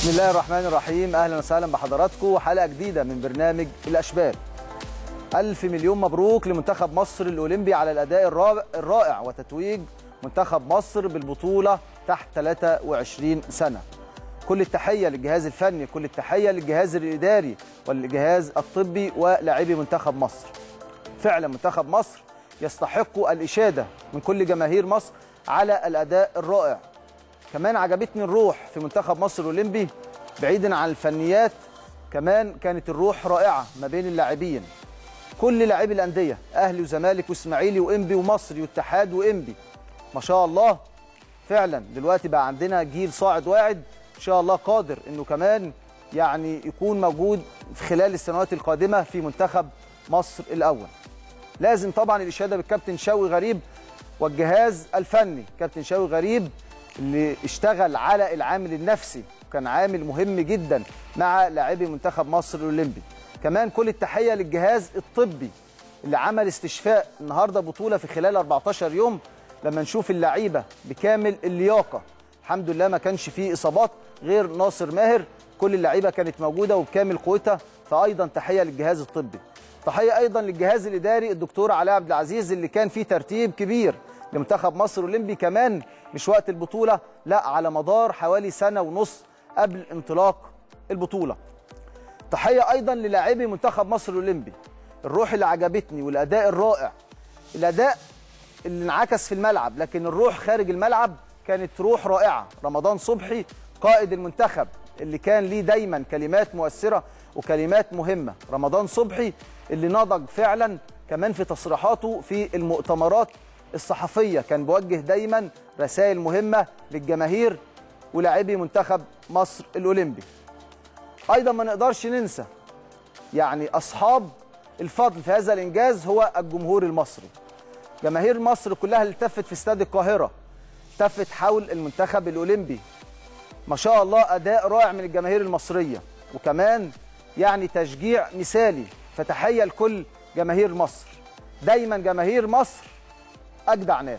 بسم الله الرحمن الرحيم اهلا وسهلا بحضراتكم وحلقه جديده من برنامج الاشبال ألف مليون مبروك لمنتخب مصر الأولمبي على الأداء الرائع, الرائع وتتويج منتخب مصر بالبطولة تحت 23 سنة كل التحية للجهاز الفني كل التحية للجهاز الإداري والجهاز الطبي ولاعبي منتخب مصر فعلا منتخب مصر يستحق الإشادة من كل جماهير مصر على الأداء الرائع كمان عجبتني الروح في منتخب مصر الأولمبي بعيدا عن الفنيات كمان كانت الروح رائعة ما بين اللاعبين كل لاعبي الانديه اهلي وزمالك واسماعيلي وانبي ومصري واتحاد وانبي ما شاء الله فعلا دلوقتي بقى عندنا جيل صاعد واعد ان شاء الله قادر انه كمان يعني يكون موجود في خلال السنوات القادمه في منتخب مصر الاول لازم طبعا الاشاده بالكابتن شوقي غريب والجهاز الفني كابتن شوقي غريب اللي اشتغل على العامل النفسي وكان عامل مهم جدا مع لاعبي منتخب مصر الاولمبي كمان كل التحيه للجهاز الطبي اللي عمل استشفاء النهارده بطوله في خلال 14 يوم لما نشوف اللعيبه بكامل اللياقه الحمد لله ما كانش فيه اصابات غير ناصر ماهر كل اللعيبه كانت موجوده وبكامل قوتها فايضا تحيه للجهاز الطبي تحيه ايضا للجهاز الاداري الدكتور علاء عبد العزيز اللي كان فيه ترتيب كبير لمنتخب مصر الاولمبي كمان مش وقت البطوله لا على مدار حوالي سنه ونص قبل انطلاق البطوله تحيه ايضا للاعبي منتخب مصر الاولمبي الروح اللي عجبتني والاداء الرائع الاداء اللي انعكس في الملعب لكن الروح خارج الملعب كانت روح رائعه رمضان صبحي قائد المنتخب اللي كان ليه دايما كلمات مؤثره وكلمات مهمه رمضان صبحي اللي نضج فعلا كمان في تصريحاته في المؤتمرات الصحفيه كان بيوجه دايما رسائل مهمه للجماهير ولاعبي منتخب مصر الاولمبي ايضا ما نقدرش ننسى يعني اصحاب الفضل في هذا الانجاز هو الجمهور المصري جماهير مصر كلها اللي التفت في استاد القاهره التفت حول المنتخب الاولمبي ما شاء الله اداء رائع من الجماهير المصريه وكمان يعني تشجيع مثالي فتحيه لكل جماهير مصر دايما جماهير مصر اجدع ناس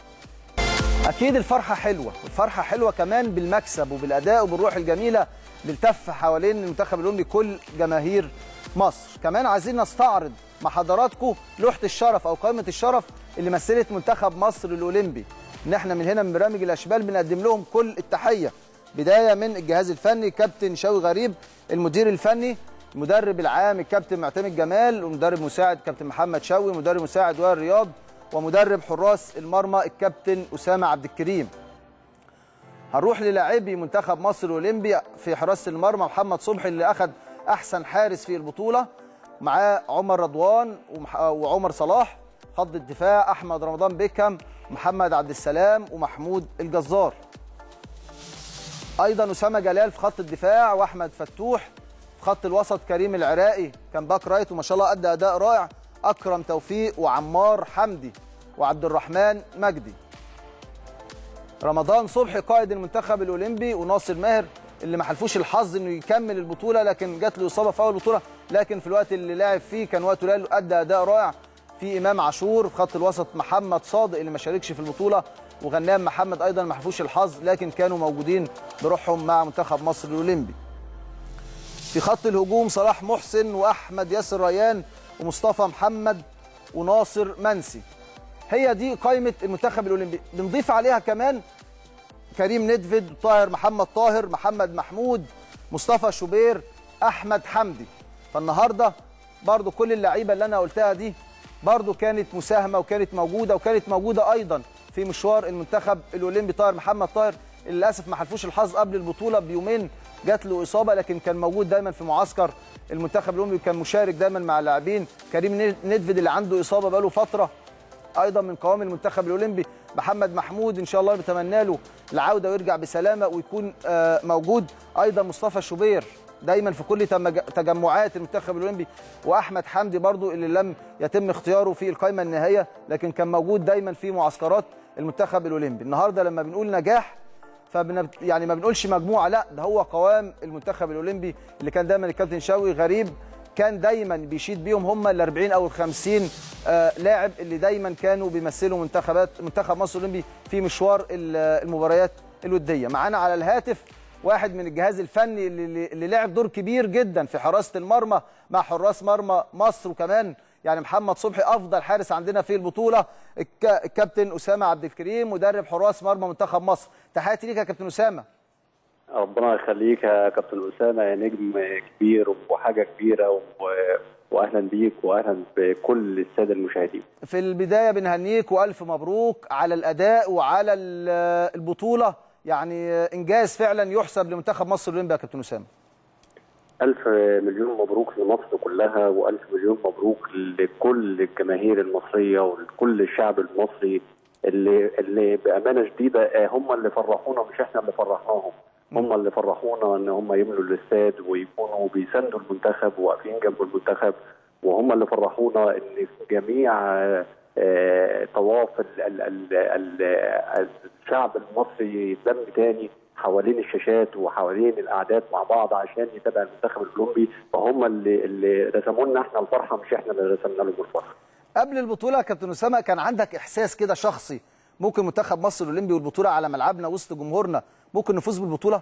اكيد الفرحه حلوه والفرحه حلوه كمان بالمكسب وبالاداء وبالروح الجميله اللي التف حوالين المنتخب الاولمبي كل جماهير مصر كمان عايزين نستعرض مع حضراتكم لوحه الشرف او قائمه الشرف اللي مثلت منتخب مصر الاولمبي ان احنا من هنا من برامج الاشبال بنقدم لهم كل التحيه بدايه من الجهاز الفني كابتن شوقي غريب المدير الفني المدرب العام الكابتن معتمد جمال ومدرب مساعد كابتن محمد شوقي مدرب مساعد وائل رياض ومدرب حراس المرمى الكابتن اسامه عبد الكريم هنروح للاعبي منتخب مصر الاولمبي في حراسه المرمى محمد صبحي اللي اخذ احسن حارس في البطوله معاه عمر رضوان وعمر صلاح خط الدفاع احمد رمضان بيكهام محمد عبد السلام ومحمود الجزار ايضا اسامه جلال في خط الدفاع واحمد فتوح في خط الوسط كريم العراقي كان باك رايت وما شاء الله ادى اداء رائع اكرم توفيق وعمار حمدي وعبد الرحمن مجدي رمضان صبحي قائد المنتخب الاولمبي وناصر ماهر اللي ما حلفوش الحظ انه يكمل البطوله لكن جات له اصابه في اول البطوله لكن في الوقت اللي لعب فيه كان وقته قليل ادى اداء رائع في امام عاشور في خط الوسط محمد صادق اللي ما شاركش في البطوله وغنام محمد ايضا ما حلفوش الحظ لكن كانوا موجودين بروحهم مع منتخب مصر الاولمبي في خط الهجوم صلاح محسن واحمد ياسر ريان ومصطفى محمد وناصر منسي هي دي قائمه المنتخب الاولمبي بنضيف عليها كمان كريم ندفد طاهر محمد طاهر محمد محمود مصطفى شوبير احمد حمدي فالنهارده برضو كل اللعيبه اللي انا قلتها دي برضو كانت مساهمه وكانت موجوده وكانت موجوده ايضا في مشوار المنتخب الاولمبي طاهر محمد طاهر للاسف ما حلفوش الحظ قبل البطوله بيومين جات له اصابه لكن كان موجود دايما في معسكر المنتخب الاولمبي كان مشارك دايما مع اللاعبين كريم ندفد اللي عنده اصابه بقاله فتره ايضا من قوام المنتخب الاولمبي محمد محمود ان شاء الله بتمنى له العوده ويرجع بسلامه ويكون موجود ايضا مصطفى شوبير دايما في كل تجمعات المنتخب الاولمبي واحمد حمدي برضو اللي لم يتم اختياره في القائمه النهائيه لكن كان موجود دايما في معسكرات المنتخب الاولمبي النهارده لما بنقول نجاح فبن يعني ما بنقولش مجموعه لا ده هو قوام المنتخب الاولمبي اللي كان دايما الكابتن شوقي غريب كان دايما بيشيد بيهم هم ال 40 او ال 50 آه لاعب اللي دايما كانوا بيمثلوا منتخبات منتخب مصر الاولمبي في مشوار المباريات الوديه معانا على الهاتف واحد من الجهاز الفني اللي, اللي لعب دور كبير جدا في حراسه المرمى مع حراس مرمى مصر وكمان يعني محمد صبحي افضل حارس عندنا في البطوله الكابتن اسامه عبد الكريم مدرب حراس مرمى منتخب مصر تحياتي ليك يا كابتن اسامه ربنا يخليك يا كابتن اسامه يا نجم كبير وحاجه كبيره و... واهلا بيك واهلا بكل الساده المشاهدين. في البدايه بنهنيك والف مبروك على الاداء وعلى البطوله يعني انجاز فعلا يحسب لمنتخب مصر الاولمبي يا كابتن اسامه. ألف مليون مبروك لمصر كلها وألف مليون مبروك لكل الجماهير المصرية ولكل الشعب المصري اللي اللي بأمانة شديدة هم اللي فرحونا مش احنا اللي فرحناهم هم اللي فرحونا ان هم يملوا الاستاد ويكونوا بيساندوا المنتخب وواقفين جنب المنتخب وهم اللي فرحونا ان جميع طواف الشعب المصري يتلم تاني حوالين الشاشات وحوالين الاعداد مع بعض عشان يتابع المنتخب الاولمبي فهم اللي اللي رسموا لنا احنا الفرحه مش احنا اللي رسمنا لهم الفرحه. قبل البطوله يا كابتن اسامه كان عندك احساس كده شخصي ممكن منتخب مصر الاولمبي والبطوله على ملعبنا وسط جمهورنا ممكن نفوز بالبطوله؟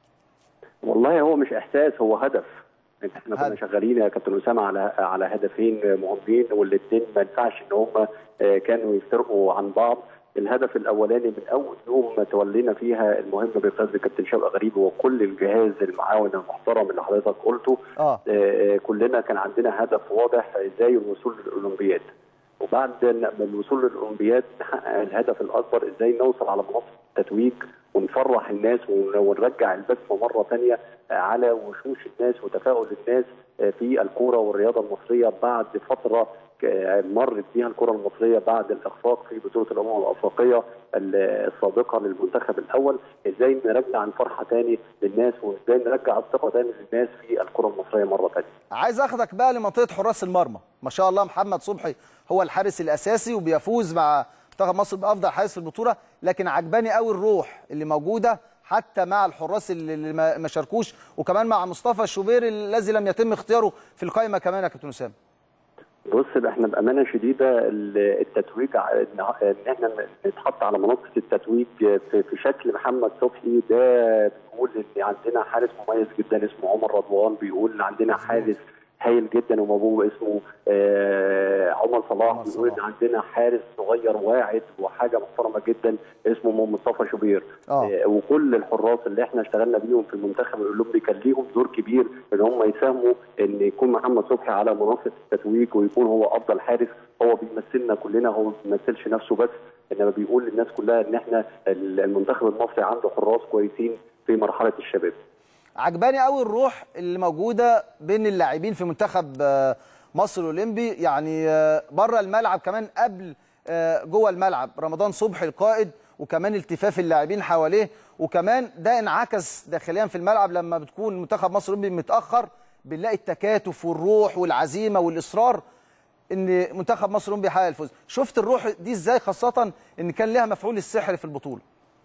والله هو مش احساس هو هدف احنا كنا شغالين يا كابتن اسامه على على هدفين مهمين والاثنين ما ينفعش ان هم كانوا يفترقوا عن بعض الهدف الاولاني من اول يوم تولينا فيها المهمه بقياده كابتن شوقي غريب وكل الجهاز المعاون المحترم اللي حضرتك قلته آه. آه كلنا كان عندنا هدف واضح ازاي الوصول للاولمبياد وبعد الوصول للاولمبياد نحقق الهدف الاكبر ازاي نوصل على منصه التتويج ونفرح الناس ونرجع البسمه مره ثانيه على وشوش الناس وتفاؤل الناس في الكوره والرياضه المصريه بعد فتره مرت بها الكره المصريه بعد الاخفاق في بطوله الامم الافريقيه السابقه للمنتخب الاول ازاي نرجع الفرحه ثاني للناس وازاي نرجع الثقه ثاني للناس في الكره المصريه مره ثانيه. عايز اخدك بقى لمنطقه حراس المرمى ما شاء الله محمد صبحي هو الحارس الاساسي وبيفوز مع منتخب مصر بافضل حارس في البطوله لكن عجباني قوي الروح اللي موجوده حتى مع الحراس اللي ما شاركوش وكمان مع مصطفى شوبير الذي لم يتم اختياره في القائمه كمان يا كابتن اسامه. بص احنا بامانه شديده التتويج ان احنا نتحط على منصه التتويج في شكل محمد صبحي ده بيقول ان عندنا حارس مميز جدا اسمه عمر رضوان بيقول ان عندنا حارس هايل جدا وموهوب اسمه آه عمر صلاح بيقول ان عندنا حارس صغير واعد وحاجه محترمه جدا اسمه مصطفى شوبير آه. آه وكل الحراس اللي احنا اشتغلنا بيهم في المنتخب الاولمبي كان ليهم دور كبير ان هم يساهموا ان يكون محمد صبحي على منصه التتويج ويكون هو افضل حارس هو بيمثلنا كلنا هو ما بيمثلش نفسه بس انما بيقول للناس كلها ان احنا المنتخب المصري عنده حراس كويسين في مرحله الشباب. عجباني قوي الروح اللي موجوده بين اللاعبين في منتخب مصر الاولمبي يعني بره الملعب كمان قبل جوه الملعب رمضان صبحي القائد وكمان التفاف اللاعبين حواليه وكمان ده انعكس داخليا في الملعب لما بتكون منتخب مصر الاولمبي متاخر بنلاقي التكاتف والروح والعزيمه والاصرار ان منتخب مصر الاولمبي يحقق الفوز شفت الروح دي ازاي خاصه ان كان لها مفعول السحر في البطوله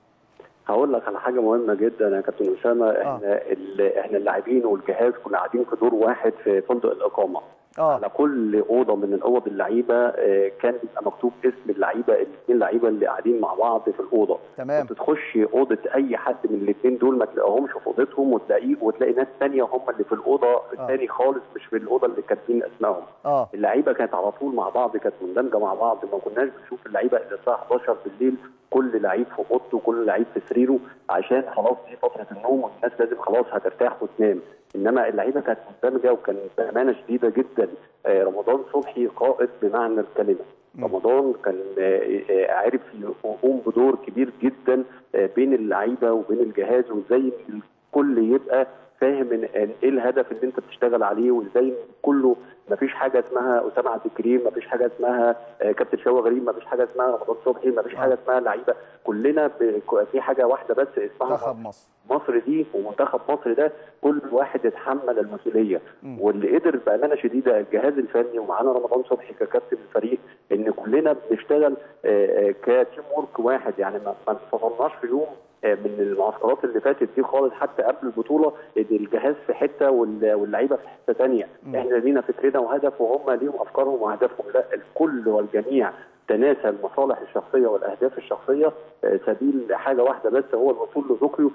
هقول لك على حاجه مهمه جدا يا كابتن اسامه احنا آه. احنا اللاعبين والجهاز كنا قاعدين في دور واحد في فندق الاقامه آه. على كل اوضه من الاوض اللعيبه آه كان بيبقى مكتوب اسم اللعيبه الاثنين لعيبه اللي قاعدين مع بعض في الاوضه تمام كنت تخش اوضه اي حد من الاثنين دول ما تلاقيهمش في اوضتهم وتلاقيه وتلاقي ناس ثانيه هم اللي في الاوضه الثاني خالص مش في الاوضه اللي كاتبين اسمائهم اه اللعيبه كانت على طول مع بعض كانت مندمجه مع بعض ما كناش بنشوف اللعيبه الا الساعه 11 بالليل كل لعيب في اوضته وكل لعيب في سريره عشان خلاص دي فتره النوم والناس لازم خلاص هترتاح وتنام انما اللعيبه كانت مندمجه وكان بامانه شديده جدا رمضان صبحي قائد بمعنى الكلمه رمضان كان عارف يقوم بدور كبير جدا بين اللعيبه وبين الجهاز وازاي الكل يبقى فاهم ان ايه الهدف اللي انت بتشتغل عليه وازاي كله ما فيش حاجه اسمها اسامه عبد الكريم ما فيش حاجه اسمها كابتن شوقي غريب ما فيش حاجه اسمها رمضان صبحي ما فيش حاجه اسمها لعيبه كلنا في حاجه واحده بس اسمها منتخب مصر مصر دي ومنتخب مصر ده كل واحد يتحمل المسؤوليه م. واللي قدر بامانه شديده الجهاز الفني ومعانا رمضان صبحي ككابتن الفريق ان كلنا بنشتغل كتيم ورك واحد يعني ما انفصلناش في يوم من المعسكرات اللي فاتت دي خالص حتى قبل البطوله ان الجهاز في حته واللعيبه في حته ثانيه احنا لينا فكرنا وهدف وهم ليهم افكارهم واهدافهم لا الكل والجميع تناسى المصالح الشخصيه والاهداف الشخصيه آه، سبيل حاجه واحده بس هو الوصول لطوكيو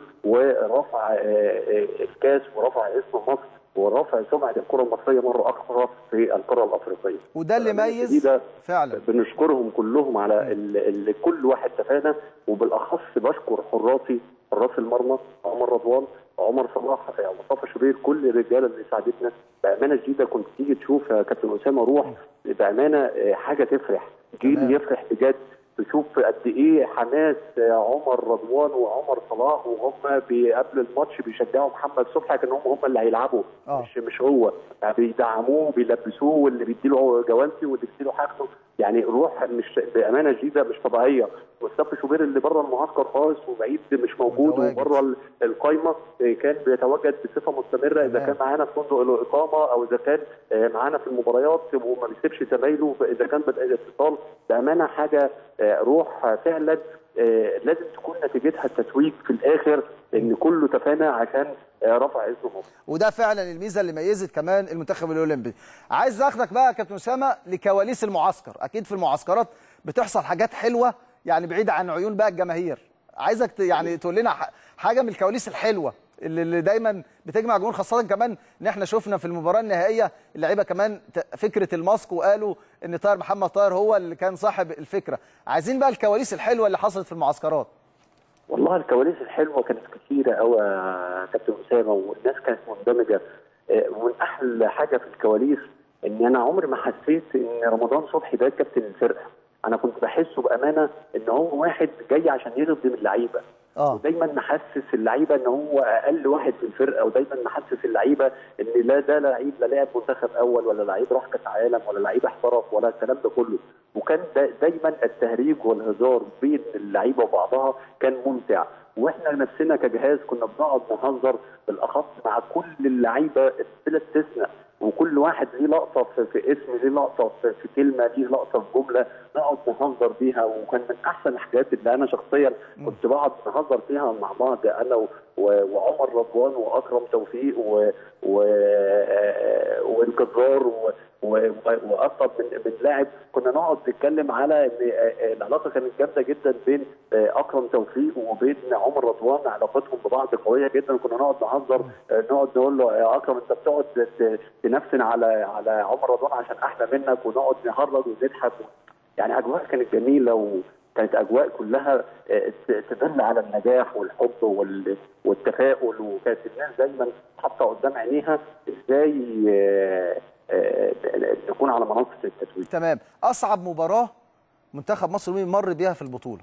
ورفع آه، آه، الكاس ورفع اسم مصر ورفع سمعه الكره المصريه مره اخرى في القاره الافريقيه. وده اللي فالأمانة ميز الشديدة فعلا بنشكرهم كلهم على ال- ال- كل واحد تفانى وبالاخص بشكر حراسي حراس المرمى عمر رضوان عمر صلاح آه، مصطفى شوبير كل الرجاله اللي ساعدتنا بامانه جديده كنت تيجي تشوف يا كابتن اسامه روح بامانه آه، حاجه تفرح تمام. جيل يفرح بجد تشوف قد ايه حماس آه، عمر رضوان وعمر صلاح وهم بي- قبل الماتش بيشجعوا محمد صبحي كان هم هم اللي هيلعبوا آه. مش مش هو يعني بيدعموه بيلبسوه واللي بيديله جوانتي واللي بيديله حاجته يعني روح مش بامانه جديده مش طبيعيه مصطفى شوبير اللي بره المعسكر خالص وبعيد مش موجود متواجد. وبره ال- القايمه آه، كان بيتواجد بصفه مستمره اذا تمام. كان معانا في فندق الاقامه او اذا كان آه، معانا في المباريات وما بيسيبش زمايله اذا كان بدأ الاتصال بامانه حاجه آه، روح آه، فعلا آه، لازم تكون نتيجتها التتويج في الاخر ان كله تفانى عشان آه، رفع اسم مصر وده فعلا الميزه اللي ميزت كمان المنتخب الاولمبي عايز اخدك بقى يا كابتن اسامه لكواليس المعسكر اكيد في المعسكرات بتحصل حاجات حلوه يعني بعيده عن عيون بقى الجماهير عايزك ت- يعني تقول لنا ح- حاجه من الكواليس الحلوه اللي, اللي دايما بتجمع جمهور خاصه كمان ان احنا شفنا في المباراه النهائيه اللعيبه كمان ت- فكره الماسك وقالوا ان طاهر محمد طاهر هو اللي كان صاحب الفكره عايزين بقى الكواليس الحلوه اللي حصلت في المعسكرات والله الكواليس الحلوه كانت كتيره قوي يا كابتن اسامه والناس كانت مندمجه آه، ومن احلى حاجه في الكواليس ان انا عمري ما حسيت ان رمضان صبحي ده كابتن الفرقه انا كنت بحسه بامانه ان هو واحد جاي عشان يخدم اللعيبه اه ودايما نحسس اللعيبه ان هو اقل واحد في الفرقه ودايما نحسس اللعيبه ان لا ده لعيب لا لاعب منتخب اول ولا لعيب راح كاس عالم ولا لعيب احترف ولا الكلام ده كله وكان دا دايما التهريج والهزار بين اللعيبه وبعضها كان ممتع واحنا نفسنا كجهاز كنا بنقعد نهزر بالاخص مع كل اللعيبه بلا استثناء وكل واحد ليه لقطه في, في اسم ليه لقطه في, في كلمه ليه لقطه في جمله نقعد نهزر بيها وكان من احسن الحاجات اللي انا شخصيا كنت بقعد نهزر فيها مع بعض انا و- و- وعمر رضوان واكرم توفيق و و آه، والجزار و- و- و- واكتر من من لاعب كنا نقعد نتكلم على ان آه، آه، العلاقه كانت جامده جدا بين آه، اكرم توفيق وبين عمر رضوان علاقتهم ببعض قويه جدا كنا نقعد نهزر آه، نقعد نقول له يا اكرم انت بتقعد ت- تنفسن على على عمر رضوان عشان احلى منك ونقعد نهرج ونضحك يعني اجواء كانت جميله وكانت اجواء كلها آه، ت- تدل على النجاح والحب وال- والتفاؤل وكانت الناس دايما حاطه قدام عينيها ازاي آه، آه، نكون على منصه التتويج تمام اصعب مباراه منتخب مصر مر بيها في البطوله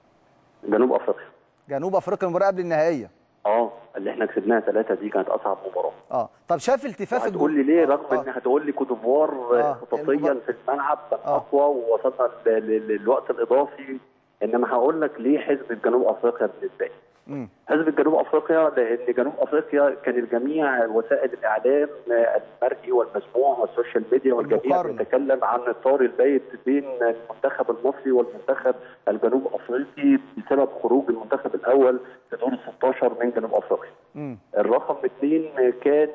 جنوب افريقيا جنوب افريقيا المباراه قبل النهائيه اه اللي احنا كسبناها ثلاثه دي كانت اصعب مباراه اه طب شايف التفاف هتقول لي ليه رغم آه. ان هتقول لي كوت ديفوار آه، خططيا المباراة. في الملعب كان آه. اقوى ووصلنا ل- ل- للوقت الاضافي انما هقول لك ليه حزب جنوب افريقيا بالنسبه لي مم. حزب جنوب افريقيا لان جنوب افريقيا كان الجميع وسائل الاعلام آه، المرئي والمسموع والسوشيال ميديا والجميع المقارنة. بيتكلم عن الطار البايت بين المنتخب المصري والمنتخب الجنوب افريقي بسبب خروج المنتخب الاول في دور ال 16 من جنوب افريقيا. مم. الرقم اثنين كان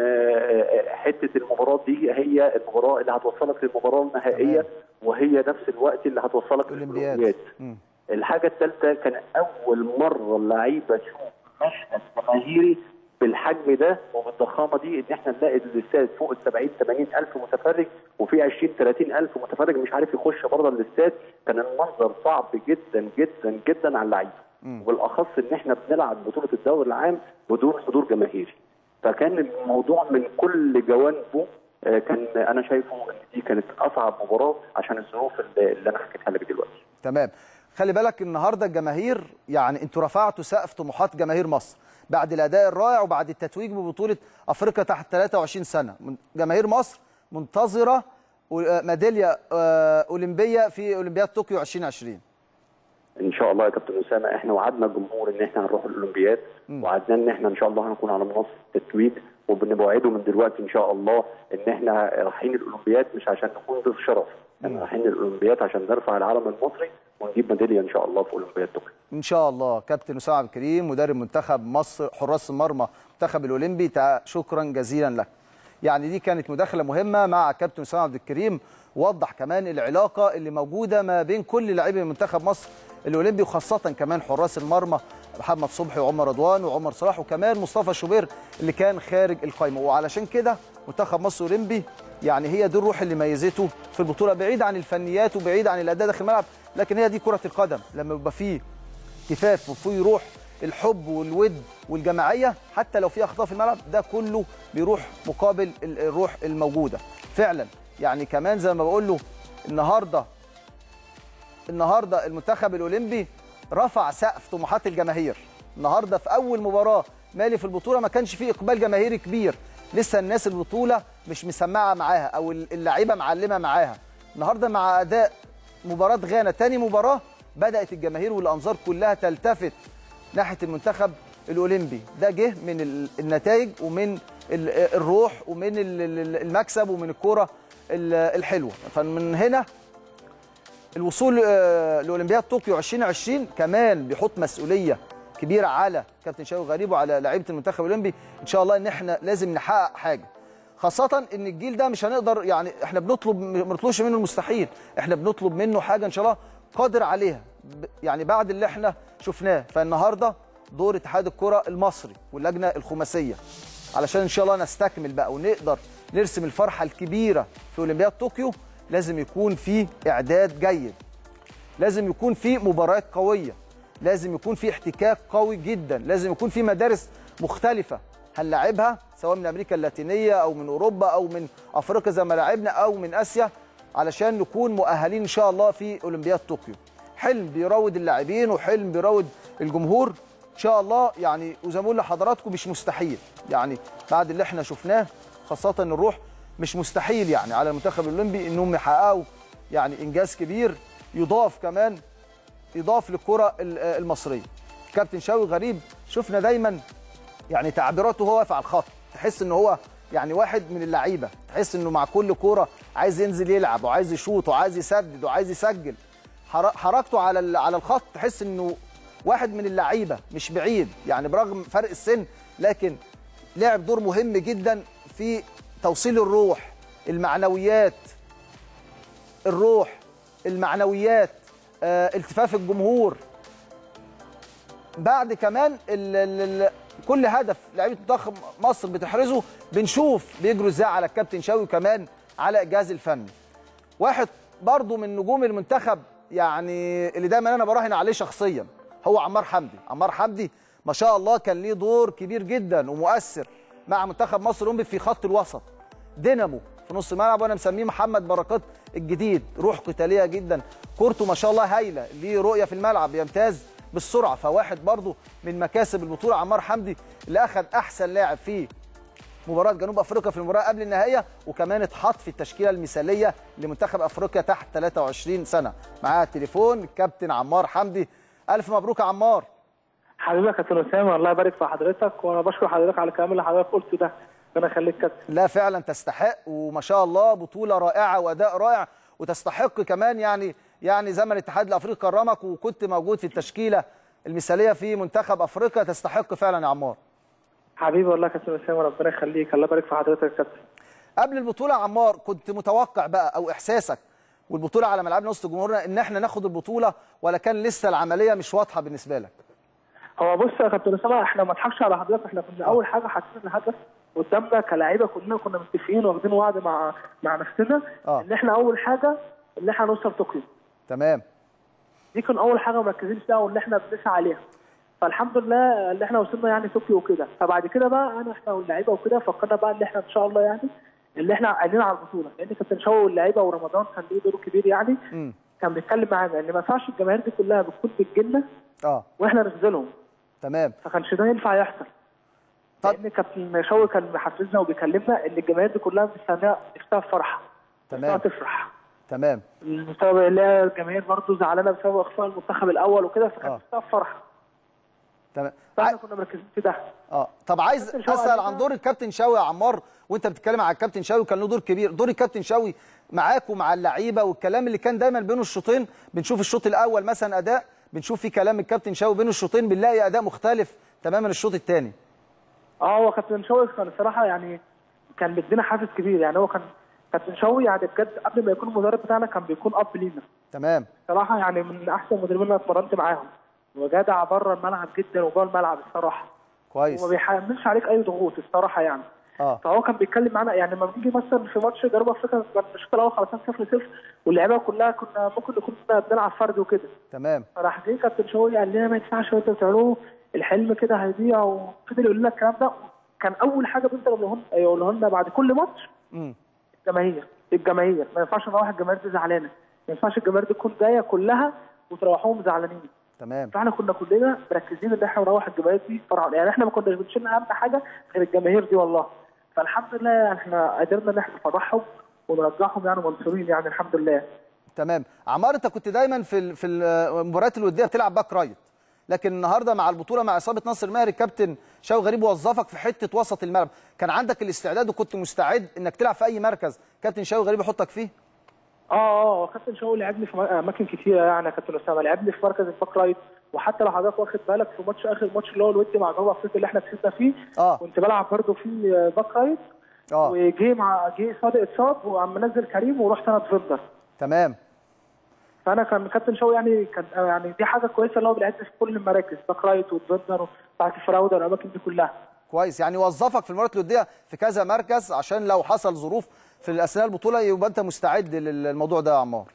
آه، حته المباراه دي هي المباراه اللي هتوصلك للمباراه النهائيه تمام. وهي نفس الوقت اللي هتوصلك اولمبياد للاولمبياد. مم. الحاجه الثالثه كان اول مره اللعيبه تشوف مشهد جماهيري بالحجم ده وبالضخامه دي ان احنا نلاقي الاستاد فوق ال 70 80 الف متفرج وفي 20 30 الف متفرج مش عارف يخش بره الاستاد كان المنظر صعب جدا جدا جدا على اللعيبه مم. وبالاخص ان احنا بنلعب بطوله الدوري العام بدون حضور جماهيري فكان الموضوع من كل جوانبه آه، كان انا شايفه ان دي كانت اصعب مباراه عشان الظروف اللي اللي انا حكيتها لك دلوقتي تمام خلي بالك النهارده الجماهير يعني انتوا رفعتوا سقف طموحات جماهير مصر بعد الاداء الرائع وبعد التتويج ببطوله افريقيا تحت 23 سنه من- جماهير مصر منتظره و- ميداليه آه، اولمبيه في اولمبياد طوكيو 2020 ان شاء الله يا كابتن اسامه احنا وعدنا الجمهور ان احنا هنروح الاولمبياد وعدنا ان احنا ان شاء الله هنكون على منصه التتويج وبنوعده من دلوقتي ان شاء الله ان احنا رايحين الاولمبياد مش عشان نكون ضيف شرف احنا رايحين الاولمبياد عشان نرفع العلم المصري ونجيب ميداليه ان شاء الله في اولمبياد طوكيو ان شاء الله كابتن اسامه عبد الكريم مدرب منتخب مصر حراس المرمى المنتخب الاولمبي تع- شكرا جزيلا لك يعني دي كانت مداخله مهمه مع كابتن اسامه عبد الكريم وضح كمان العلاقه اللي موجوده ما بين كل لاعبي منتخب مصر الاولمبي وخاصه كمان حراس المرمى محمد صبحي وعمر رضوان وعمر صلاح وكمان مصطفى شوبير اللي كان خارج القايمه وعلشان كده منتخب مصر الاولمبي يعني هي دي الروح اللي ميزته في البطوله بعيد عن الفنيات وبعيد عن الاداء داخل الملعب لكن هي دي كره القدم لما يبقى فيه كفاف وفيه روح الحب والود والجماعيه حتى لو في اخطاء في الملعب ده كله بيروح مقابل الروح الموجوده فعلا يعني كمان زي ما بقول له النهارده النهارده المنتخب الاولمبي رفع سقف طموحات الجماهير النهارده في اول مباراه مالي في البطوله ما كانش فيه اقبال جماهيري كبير لسه الناس البطوله مش مسمعه معاها او اللعيبه معلمه معاها النهارده مع اداء مباراه غانا تاني مباراه بدات الجماهير والانظار كلها تلتفت ناحيه المنتخب الاولمبي ده جه من النتائج ومن الروح ومن المكسب ومن الكوره الحلوه فمن هنا الوصول لاولمبياد طوكيو 2020 كمان بيحط مسؤوليه كبيره على كابتن شوقي غريب وعلى لعيبه المنتخب الاولمبي ان شاء الله ان احنا لازم نحقق حاجه خاصة ان الجيل ده مش هنقدر يعني احنا بنطلب ما بنطلبش منه المستحيل احنا بنطلب منه حاجة ان شاء الله قادر عليها يعني بعد اللي احنا شفناه فالنهارده دور اتحاد الكرة المصري واللجنة الخماسية علشان ان شاء الله نستكمل بقى ونقدر نرسم الفرحة الكبيرة في اولمبياد طوكيو لازم يكون في اعداد جيد لازم يكون في مباريات قوية لازم يكون في احتكاك قوي جدا لازم يكون في مدارس مختلفة هنلاعبها سواء من امريكا اللاتينيه او من اوروبا او من افريقيا زي ما لعبنا او من اسيا علشان نكون مؤهلين ان شاء الله في اولمبياد طوكيو حلم بيراود اللاعبين وحلم بيراود الجمهور ان شاء الله يعني وزي ما بقول لحضراتكم مش مستحيل يعني بعد اللي احنا شفناه خاصه الروح مش مستحيل يعني على المنتخب الاولمبي انهم يحققوا يعني انجاز كبير يضاف كمان يضاف للكره المصريه كابتن شوقي غريب شفنا دايما يعني تعبيراته وهو واقف على الخط تحس ان هو يعني واحد من اللعيبه تحس انه مع كل كوره عايز ينزل يلعب وعايز يشوط وعايز يسدد وعايز يسجل حركته على على الخط تحس انه واحد من اللعيبه مش بعيد يعني برغم فرق السن لكن لعب دور مهم جدا في توصيل الروح المعنويات الروح المعنويات آه، التفاف الجمهور بعد كمان ال ال كل هدف لعيبه منتخب مصر بتحرزه بنشوف بيجروا ازاي على الكابتن شوقي كمان على الجهاز الفني واحد برضو من نجوم المنتخب يعني اللي دايما انا براهن عليه شخصيا هو عمار حمدي عمار حمدي ما شاء الله كان ليه دور كبير جدا ومؤثر مع منتخب مصر الاولمبي في خط الوسط دينامو في نص الملعب وانا مسميه محمد بركات الجديد روح قتاليه جدا كورته ما شاء الله هايله ليه رؤيه في الملعب يمتاز بالسرعه فواحد برضه من مكاسب البطوله عمار حمدي اللي اخذ احسن لاعب في مباراه جنوب افريقيا في المباراه قبل النهائيه وكمان اتحط في التشكيله المثاليه لمنتخب افريقيا تحت 23 سنه معاها التليفون الكابتن عمار حمدي الف مبروك يا عمار حبيبي يا كابتن اسامه الله يبارك في حضرتك وانا بشكر حضرتك على الكلام اللي حضرتك قلته ده ربنا يخليك كابتن لا فعلا تستحق وما شاء الله بطوله رائعه واداء رائع وتستحق كمان يعني يعني زي ما الاتحاد الافريقي كرمك وكنت موجود في التشكيله المثاليه في منتخب افريقيا تستحق فعلا يا عمار حبيبي والله يا كابتن اسامه ربنا يخليك الله يبارك في حضرتك يا كابتن قبل البطوله يا عمار كنت متوقع بقى او احساسك والبطوله على ملعبنا وسط جمهورنا ان احنا ناخد البطوله ولا كان لسه العمليه مش واضحه بالنسبه لك هو بص يا كابتن اسامه احنا ما نضحكش على حضرتك احنا كنا اول حاجه حاطين الهدف قدامنا كلاعيبه كلنا كنا متفقين واخدين وعد مع مع نفسنا آه. ان احنا اول حاجه ان احنا نوصل طوكيو تمام دي كان اول حاجه مركزين فيها واللي احنا بنسعى عليها فالحمد لله اللي احنا وصلنا يعني طوكيو وكده فبعد كده بقى انا احنا واللعيبه وكده فكرنا بقى ان احنا ان شاء الله يعني اللي احنا قاعدين على البطوله لان كابتن شوقي واللعيبه ورمضان كان ليه دور كبير يعني امم كان بيتكلم معانا ان ما ينفعش الجماهير دي كلها بتكون بتجيلنا اه واحنا نخذلهم تمام فكانش ده ينفع يحصل طب لان كابتن شوقي كان محفزنا وبيكلمنا ان الجماهير دي كلها مستنيه نفسها في فرحه تمام نفسها تفرح تمام المستوى اللي هي الجماهير برضه زعلانه بسبب اخفاء المنتخب الاول وكده فكان آه. نفسها في فرحه تمام فاحنا عاي- كنا مركزين في ده اه طب عايز كابتن شوقي اسال قال عن لنا- دور الكابتن شوقي يا عمار وانت بتتكلم على الكابتن شوقي كان له دور كبير دور الكابتن شوقي معاك ومع اللعيبه والكلام اللي كان دايما بين الشوطين بنشوف الشوط الاول مثلا اداء بنشوف في كلام الكابتن شوقي بين الشوطين بنلاقي اداء مختلف تماما الشوط الثاني اه هو كابتن شوقي كان الصراحه يعني كان مدينا حافز كبير يعني هو كان كابتن شوقي يعني بجد قبل ما يكون المدرب بتاعنا كان بيكون اب لينا تمام صراحه يعني من احسن المدربين اللي أنا اتمرنت معاهم وجدع بره الملعب جدا وجوه الملعب الصراحه كويس وما بيحملش عليك اي ضغوط الصراحه يعني اه فهو كان بيتكلم معانا يعني لما بنيجي مثلا في ماتش جنوب افريقيا كان الشوط الاول خلصان 0 0 واللعيبه كلها كنا ممكن نكون بنلعب فرد وكده تمام فراح جه كابتن شوقي قال لنا ما ينفعش انتوا بتعملوه الحلم كده هيضيع وفضل يقول لنا الكلام ده كان اول حاجه بيفضل يقولها لنا- يقولها لنا بعد كل ماتش امم الجماهير الجماهير ما ينفعش نروح الجماهير دي زعلانه ما ينفعش الجماهير دي تكون جايه كلها وتروحوهم زعلانين تمام فاحنا كنا كلنا مركزين ان احنا نروح الجماهير دي فرحان يعني احنا ما كناش بنشيل اهم حاجه غير الجماهير دي والله فالحمد لله يعني احنا قدرنا ان احنا نفرحهم ونرجعهم يعني منصورين يعني الحمد لله تمام عمار انت كنت دايما في ال- في المباريات الوديه بتلعب باك رايت لكن النهارده مع البطوله مع اصابه ناصر ماهر الكابتن شاو غريب وظفك في حته وسط الملعب كان عندك الاستعداد وكنت مستعد انك تلعب في اي مركز كابتن شاو غريب يحطك فيه اه اه كابتن شوقي لعبني في اماكن كتيره يعني يا كابتن اسامه لعبني في مركز الباك رايت وحتى لو حضرتك واخد بالك في ماتش اخر ماتش اللي هو الودي مع جنوب افريقيا اللي احنا كسبنا فيه اه كنت بلعب برده في باك رايت اه وجه مع جه صادق اتصاب وعم منزل كريم ورحت انا ديفندر تمام فانا كان كابتن شوقي يعني كان يعني دي حاجه كويسه اللي هو بيلعبني في كل المراكز باك رايت وديفندر وبتاعت الفراوده والاماكن دي كلها كويس يعني وظفك في المباريات الوديه في كذا مركز عشان لو حصل ظروف في اثناء البطوله يبقى انت مستعد للموضوع ده يا عمار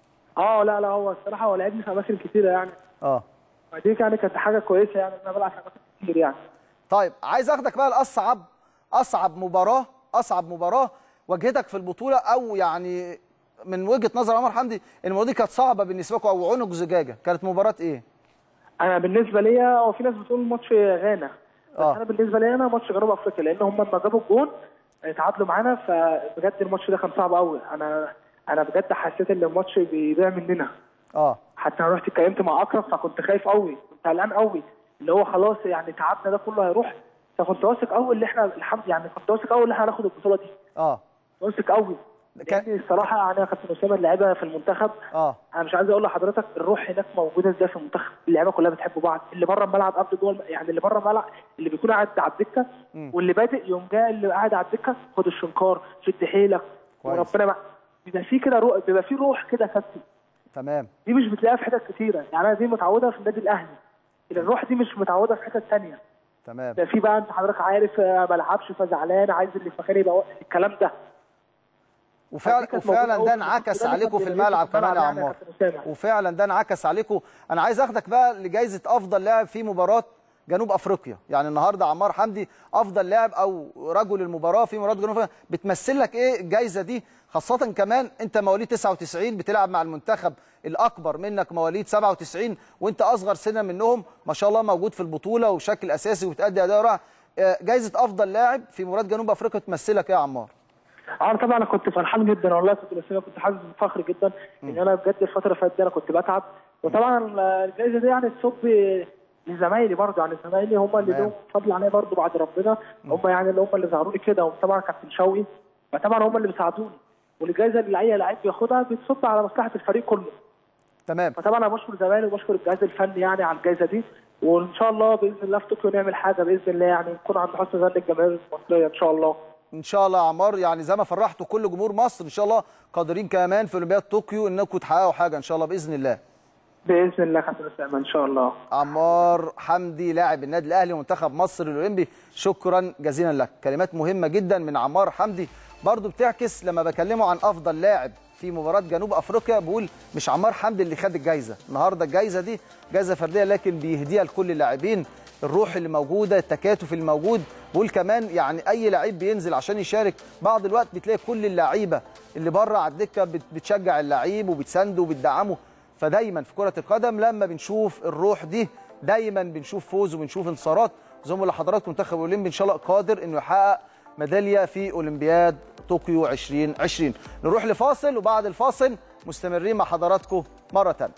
اه لا لا هو الصراحه هو لعبني في اماكن كتيره يعني اه دي يعني كانت حاجه كويسه يعني ان انا بلعب في اماكن كتير يعني طيب عايز اخدك بقى لاصعب اصعب مباراه اصعب مباراه واجهتك في البطوله او يعني من وجهه نظر عمر حمدي المباراه دي كانت صعبه بالنسبه لكم او عنق زجاجه كانت مباراه ايه؟ انا بالنسبه ليا هو في ناس بتقول ماتش غانا بس آه. انا بالنسبه لي انا ماتش جنوب افريقيا لان هم لما جابوا الجون اتعادلوا معانا فبجد الماتش ده كان صعب قوي انا انا بجد حسيت ان الماتش بيضيع مننا اه حتى انا رحت اتكلمت مع اكرم فكنت خايف قوي كنت قلقان قوي اللي هو خلاص يعني تعبنا ده كله هيروح فكنت واثق قوي ان احنا الحمد يعني كنت واثق قوي ان احنا هناخد البطوله دي اه واثق قوي كان- لان الصراحه يعني يا كابتن اسامه اللعيبه في المنتخب اه انا مش عايز اقول لحضرتك الروح هناك موجوده ازاي في المنتخب اللعيبه كلها بتحب بعض اللي بره الملعب قبل جوه الم- يعني اللي بره الملعب اللي بيكون قاعد على الدكه واللي بادئ يوم جاي اللي قاعد على الدكه خد الشنكار شد حيلك كويس. وربنا مع بيبقى في كده روح بيبقى في روح كده كابتن تمام دي مش بتلاقيها في حتت كتيره يعني انا دي متعوده في النادي الاهلي الروح دي مش متعوده في حتت ثانيه تمام ده في بقى انت حضرتك عارف آه، ما بلعبش فزعلان عايز اللي في مكاني يبقى واقف. الكلام ده وفعلا كانت وفعلا موجودة ده أوي في انعكس البطولة دي عليكم في كانت الملعب في الملعب كمان يا يعني يا عمار كابتن أسامة. وفعلا ده انعكس عليكم انا عايز اخدك بقى لجائزه افضل لاعب في مباراه جنوب افريقيا يعني النهارده عمار حمدي افضل لاعب او رجل المباراه في مباراه جنوب افريقيا بتمثل لك ايه الجائزه دي خاصه كمان انت مواليد 99 بتلعب مع المنتخب الاكبر منك مواليد 97 وانت اصغر سنا منهم ما شاء الله موجود في البطوله وبشكل اساسي وبتأدي اداء رائع آه، جائزه افضل لاعب في مباراه جنوب افريقيا تمثلك ايه يا عمار انا طبعا انا كنت فرحان جدا والله كنت بس أنا كنت حاسس بفخر جدا ان انا بجد الفتره اللي فاتت دي انا كنت بتعب وطبعا الجائزه دي يعني تصب لزمايلي برضه يعني زمايلي هم اللي تمام. لهم فضل عليا برضه بعد ربنا هم يعني اللي هم اللي ظهروا لي كده وطبعا كابتن شوقي فطبعا هم اللي بيساعدوني والجائزه اللي اي لعيب بياخدها بتصب على مصلحه الفريق كله تمام فطبعا انا بشكر زمايلي وبشكر الجهاز الفني يعني على الجائزه دي وان شاء الله باذن الله في طوكيو نعمل حاجه باذن الله يعني نكون عند حسن ظن الجماهير المصريه ان شاء الله ان شاء الله يا عمار يعني زي ما فرحتوا كل جمهور مصر ان شاء الله قادرين كمان في اولمبياد طوكيو انكم تحققوا حاجه ان شاء الله باذن الله باذن الله كابتن اسامه ان شاء الله عمار حمدي لاعب النادي الاهلي ومنتخب مصر الاولمبي شكرا جزيلا لك كلمات مهمه جدا من عمار حمدي برضو بتعكس لما بكلمه عن افضل لاعب في مباراه جنوب افريقيا بقول مش عمار حمدي اللي خد الجايزه النهارده الجايزه دي جايزه فرديه لكن بيهديها لكل اللاعبين الروح اللي موجوده التكاتف اللي موجود بقول كمان يعني اي لعيب بينزل عشان يشارك بعض الوقت بتلاقي كل اللعيبه اللي بره على الدكه بت- بتشجع اللعيب وبتسنده وبتدعمه فدايما في كره القدم لما بنشوف الروح دي دايما بنشوف فوز وبنشوف انتصارات زي ما لحضراتكم منتخب الاولمبي ان شاء الله قادر انه يحقق ميداليه في اولمبياد طوكيو 2020 نروح لفاصل وبعد الفاصل مستمرين مع حضراتكم مره ثانيه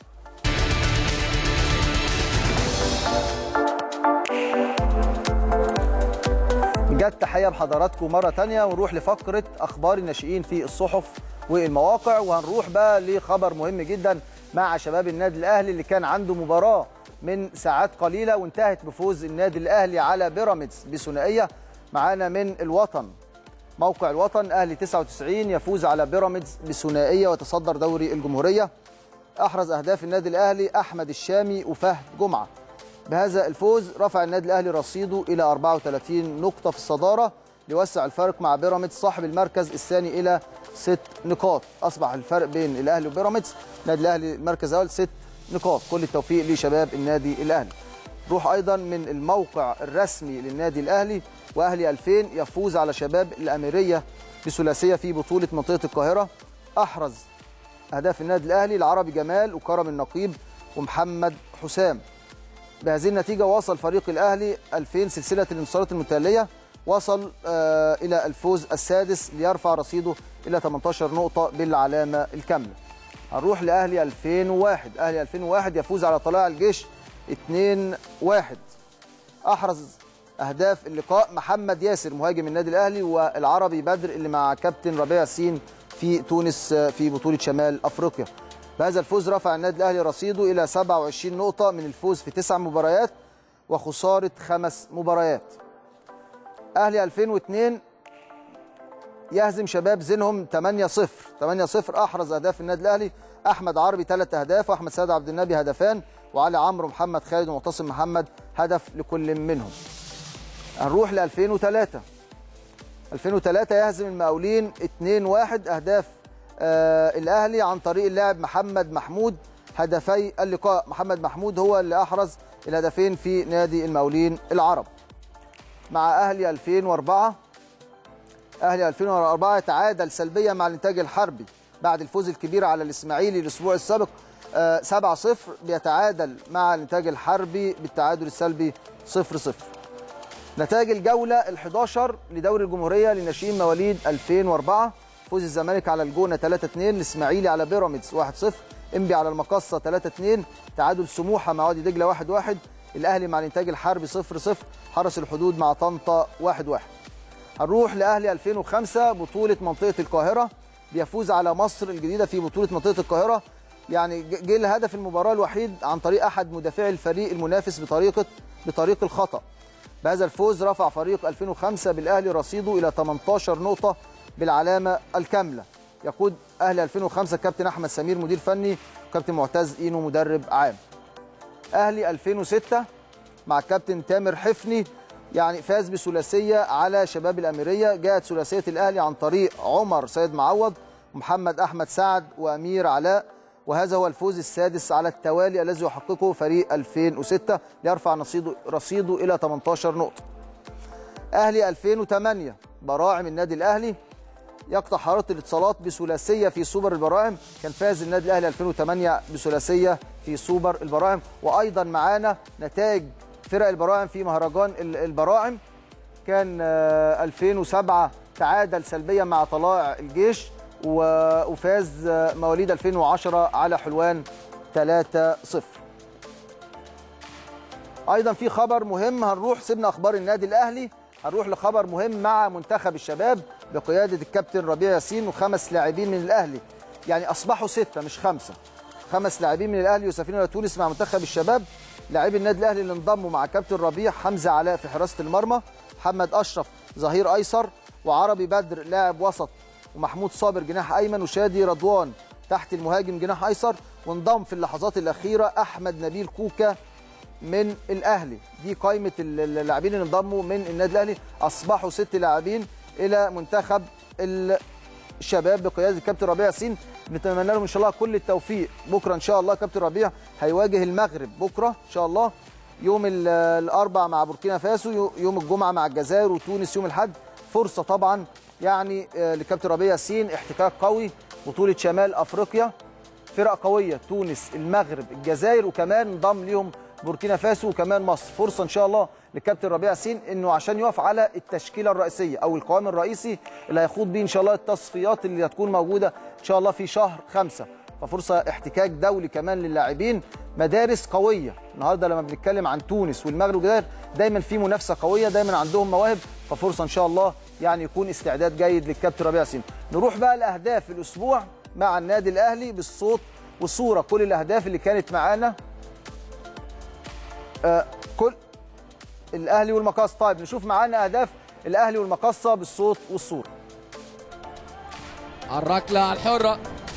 جت تحيه بحضراتكم مره تانية ونروح لفقره اخبار الناشئين في الصحف والمواقع وهنروح بقى لخبر مهم جدا مع شباب النادي الاهلي اللي كان عنده مباراه من ساعات قليله وانتهت بفوز النادي الاهلي على بيراميدز بثنائيه معانا من الوطن موقع الوطن اهلي 99 يفوز على بيراميدز بثنائيه وتصدر دوري الجمهوريه احرز اهداف النادي الاهلي احمد الشامي وفهد جمعه بهذا الفوز رفع النادي الاهلي رصيده الى 34 نقطه في الصداره ليوسع الفارق مع بيراميدز صاحب المركز الثاني الى ست نقاط اصبح الفرق بين الاهلي وبيراميدز النادي الاهلي المركز الاول ست نقاط كل التوفيق لشباب النادي الاهلي روح ايضا من الموقع الرسمي للنادي الاهلي واهلي 2000 يفوز على شباب الاميريه بثلاثيه في بطوله منطقه القاهره احرز اهداف النادي الاهلي العربي جمال وكرم النقيب ومحمد حسام بهذه النتيجه وصل فريق الاهلي 2000 سلسله الانتصارات المتتاليه وصل آه الى الفوز السادس ليرفع رصيده الى 18 نقطه بالعلامه الكامله هنروح لاهلي 2001 اهلي 2001 يفوز على طلائع الجيش 2-1 احرز اهداف اللقاء محمد ياسر مهاجم النادي الاهلي والعربي بدر اللي مع كابتن ربيع ياسين في تونس في بطوله شمال افريقيا بهذا الفوز رفع النادي الاهلي رصيده الى 27 نقطه من الفوز في تسع مباريات وخساره خمس مباريات اهلي 2002 يهزم شباب زينهم 8-0 8-0 احرز اهداف النادي الاهلي احمد عربي ثلاث اهداف واحمد سيد عبد النبي هدفان وعلي عمرو محمد خالد ومعتصم محمد هدف لكل منهم هنروح ل 2003 2003 يهزم المقاولين 2-1 اهداف آه الاهلي عن طريق اللاعب محمد محمود هدفي اللقاء محمد محمود هو اللي احرز الهدفين في نادي المقاولين العرب مع اهلي 2004 اهلي 2004 تعادل سلبيا مع الانتاج الحربي بعد الفوز الكبير على الاسماعيلي الاسبوع السابق 7-0 بيتعادل مع الانتاج الحربي بالتعادل السلبي 0-0 نتائج الجوله ال11 لدوري الجمهوريه لناشئين مواليد 2004 فوز الزمالك على الجونه 3-2 الاسماعيلي على بيراميدز 1-0 انبي على المقصه 3-2 تعادل سموحه مع وادي دجله 1-1 الاهلي مع الانتاج الحربي 0-0 حرس الحدود مع طنطا 1-1 هنروح لاهلي 2005 بطوله منطقه القاهره بيفوز على مصر الجديده في بطوله منطقه القاهره يعني جه الهدف المباراه الوحيد عن طريق احد مدافعي الفريق المنافس بطريقه بطريق الخطا بهذا الفوز رفع فريق 2005 بالاهلي رصيده الى 18 نقطه بالعلامه الكامله يقود اهلي 2005 كابتن احمد سمير مدير فني وكابتن معتز اينو مدرب عام اهلي 2006 مع الكابتن تامر حفني يعني فاز بثلاثيه على شباب الاميريه جاءت ثلاثيه الاهلي عن طريق عمر سيد معوض ومحمد احمد سعد وامير علاء وهذا هو الفوز السادس على التوالي الذي يحققه فريق 2006 ليرفع رصيده رصيده الى 18 نقطه. اهلي 2008 براعم النادي الاهلي يقطع حراره الاتصالات بثلاثيه في سوبر البراعم كان فاز النادي الاهلي 2008 بثلاثيه في سوبر البراعم وايضا معانا نتائج فرق البراعم في مهرجان البراعم كان 2007 تعادل سلبيا مع طلائع الجيش وفاز مواليد 2010 على حلوان 3-0 ايضا في خبر مهم هنروح سيبنا اخبار النادي الاهلي هنروح لخبر مهم مع منتخب الشباب بقياده الكابتن ربيع ياسين وخمس لاعبين من الاهلي يعني اصبحوا سته مش خمسه خمس لاعبين من الاهلي يسافرون الى تونس مع منتخب الشباب لاعبي النادي الاهلي اللي انضموا مع كابتن ربيع حمزه علاء في حراسه المرمى محمد اشرف ظهير ايسر وعربي بدر لاعب وسط ومحمود صابر جناح ايمن وشادي رضوان تحت المهاجم جناح ايسر وانضم في اللحظات الاخيره احمد نبيل كوكا من الاهلي دي قائمه اللاعبين اللي انضموا من النادي الاهلي اصبحوا ست لاعبين الى منتخب الشباب بقياده الكابتن ربيع ياسين نتمنى لهم ان شاء الله كل التوفيق بكره ان شاء الله كابتن ربيع هيواجه المغرب بكره ان شاء الله يوم الاربع مع بوركينا فاسو يوم الجمعه مع الجزائر وتونس يوم الاحد فرصه طبعا يعني لكابتن ربيع ياسين احتكاك قوي بطوله شمال افريقيا فرق قويه تونس المغرب الجزائر وكمان انضم ليهم بوركينا فاسو وكمان مصر فرصه ان شاء الله للكابتن ربيع ياسين انه عشان يقف على التشكيله الرئيسيه او القوام الرئيسي اللي هيخوض بيه ان شاء الله التصفيات اللي هتكون موجوده ان شاء الله في شهر خمسة ففرصه احتكاك دولي كمان للاعبين مدارس قويه النهارده لما بنتكلم عن تونس والمغرب والجزائر دايما في منافسه قويه دايما عندهم مواهب ففرصه ان شاء الله يعني يكون استعداد جيد للكابتن ربيع ياسين نروح بقى لاهداف الاسبوع مع النادي الاهلي بالصوت والصوره كل الاهداف اللي كانت معانا آه كل الاهلي والمقص طيب نشوف معانا اهداف الاهلي والمقصه بالصوت والصوره الركلة الحرة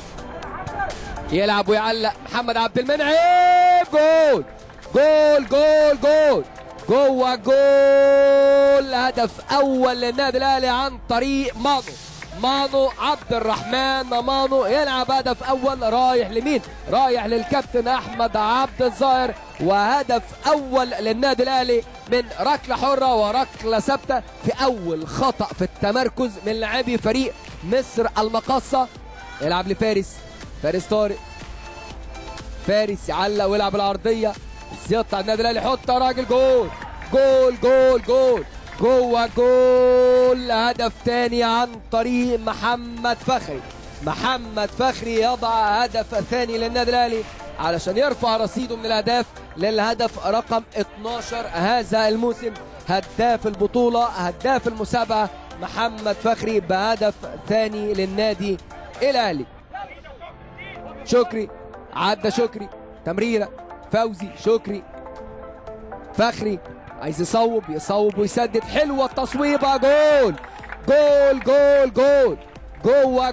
يلعب ويعلق محمد عبد المنعم جول جول جول جول جوه جول هدف اول للنادي الاهلي عن طريق مانو مانو عبد الرحمن مانو يلعب هدف اول رايح لمين رايح للكابتن احمد عبد الظاهر وهدف اول للنادي الاهلي من ركله حره وركله ثابته في اول خطا في التمركز من لاعبي فريق مصر المقاصه يلعب لفارس فارس طارق فارس يعلق ويلعب العرضيه زياد بتاع النادي الاهلي حط يا راجل جول جول جول جول جوه جول هدف تاني عن طريق محمد فخري محمد فخري يضع هدف ثاني للنادي الاهلي علشان يرفع رصيده من الاهداف للهدف رقم 12 هذا الموسم هداف البطوله هداف المسابقه محمد فخري بهدف ثاني للنادي الاهلي شكري عدى شكري تمريره فوزي شكري فخري عايز يصوب يصوب ويسدد حلوه التصويبه جول جول جول جول جوه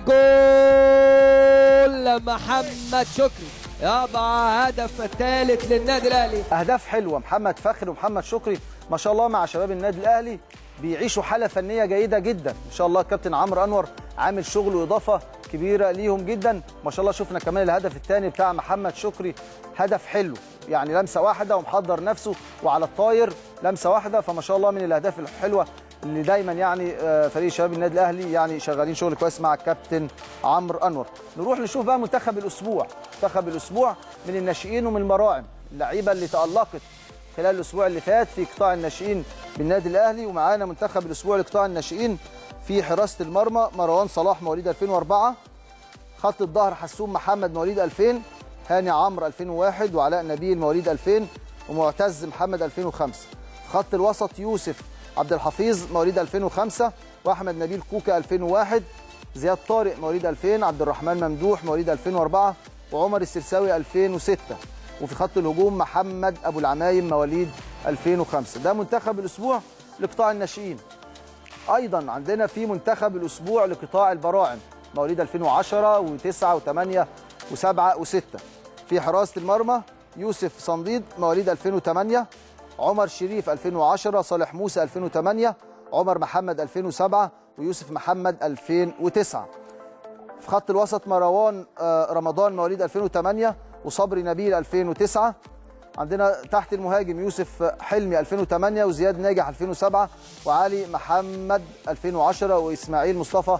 جول محمد شكري يضع هدف ثالث للنادي الاهلي اهداف حلوه محمد فخري ومحمد شكري ما شاء الله مع شباب النادي الاهلي بيعيشوا حاله فنيه جيده جدا ان شاء الله كابتن عمرو انور عامل شغل واضافه كبيره ليهم جدا ما شاء الله شفنا كمان الهدف الثاني بتاع محمد شكري هدف حلو يعني لمسه واحده ومحضر نفسه وعلى الطاير لمسه واحده فما شاء الله من الاهداف الحلوه اللي دايما يعني آه، فريق شباب النادي الاهلي يعني شغالين شغل كويس مع الكابتن عمرو انور نروح نشوف بقى منتخب الاسبوع منتخب الاسبوع من الناشئين ومن المراعم اللعيبه اللي تالقت خلال الاسبوع اللي فات في قطاع الناشئين بالنادي الاهلي ومعانا منتخب الاسبوع لقطاع الناشئين في حراسه المرمى مروان صلاح مواليد 2004 خط الظهر حسوم محمد مواليد 2000 هاني عمرو 2001 وعلاء نبيل مواليد 2000 ومعتز محمد 2005 خط الوسط يوسف عبد الحفيظ مواليد 2005 واحمد نبيل كوكا 2001 زياد طارق مواليد 2000 عبد الرحمن ممدوح مواليد 2004 وعمر السرساوي 2006 وفي خط الهجوم محمد ابو العمايم مواليد 2005 ده منتخب الاسبوع لقطاع الناشئين ايضا عندنا في منتخب الاسبوع لقطاع البراعم مواليد 2010 و9 و8 و7 و6 في حراسه المرمى يوسف صنديد مواليد 2008 عمر شريف 2010 صالح موسى 2008 عمر محمد 2007 ويوسف محمد 2009 في خط الوسط مروان آه، رمضان مواليد 2008 وصبري نبيل 2009 عندنا تحت المهاجم يوسف حلمي 2008 وزياد ناجح 2007 وعلي محمد 2010 واسماعيل مصطفى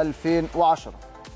2010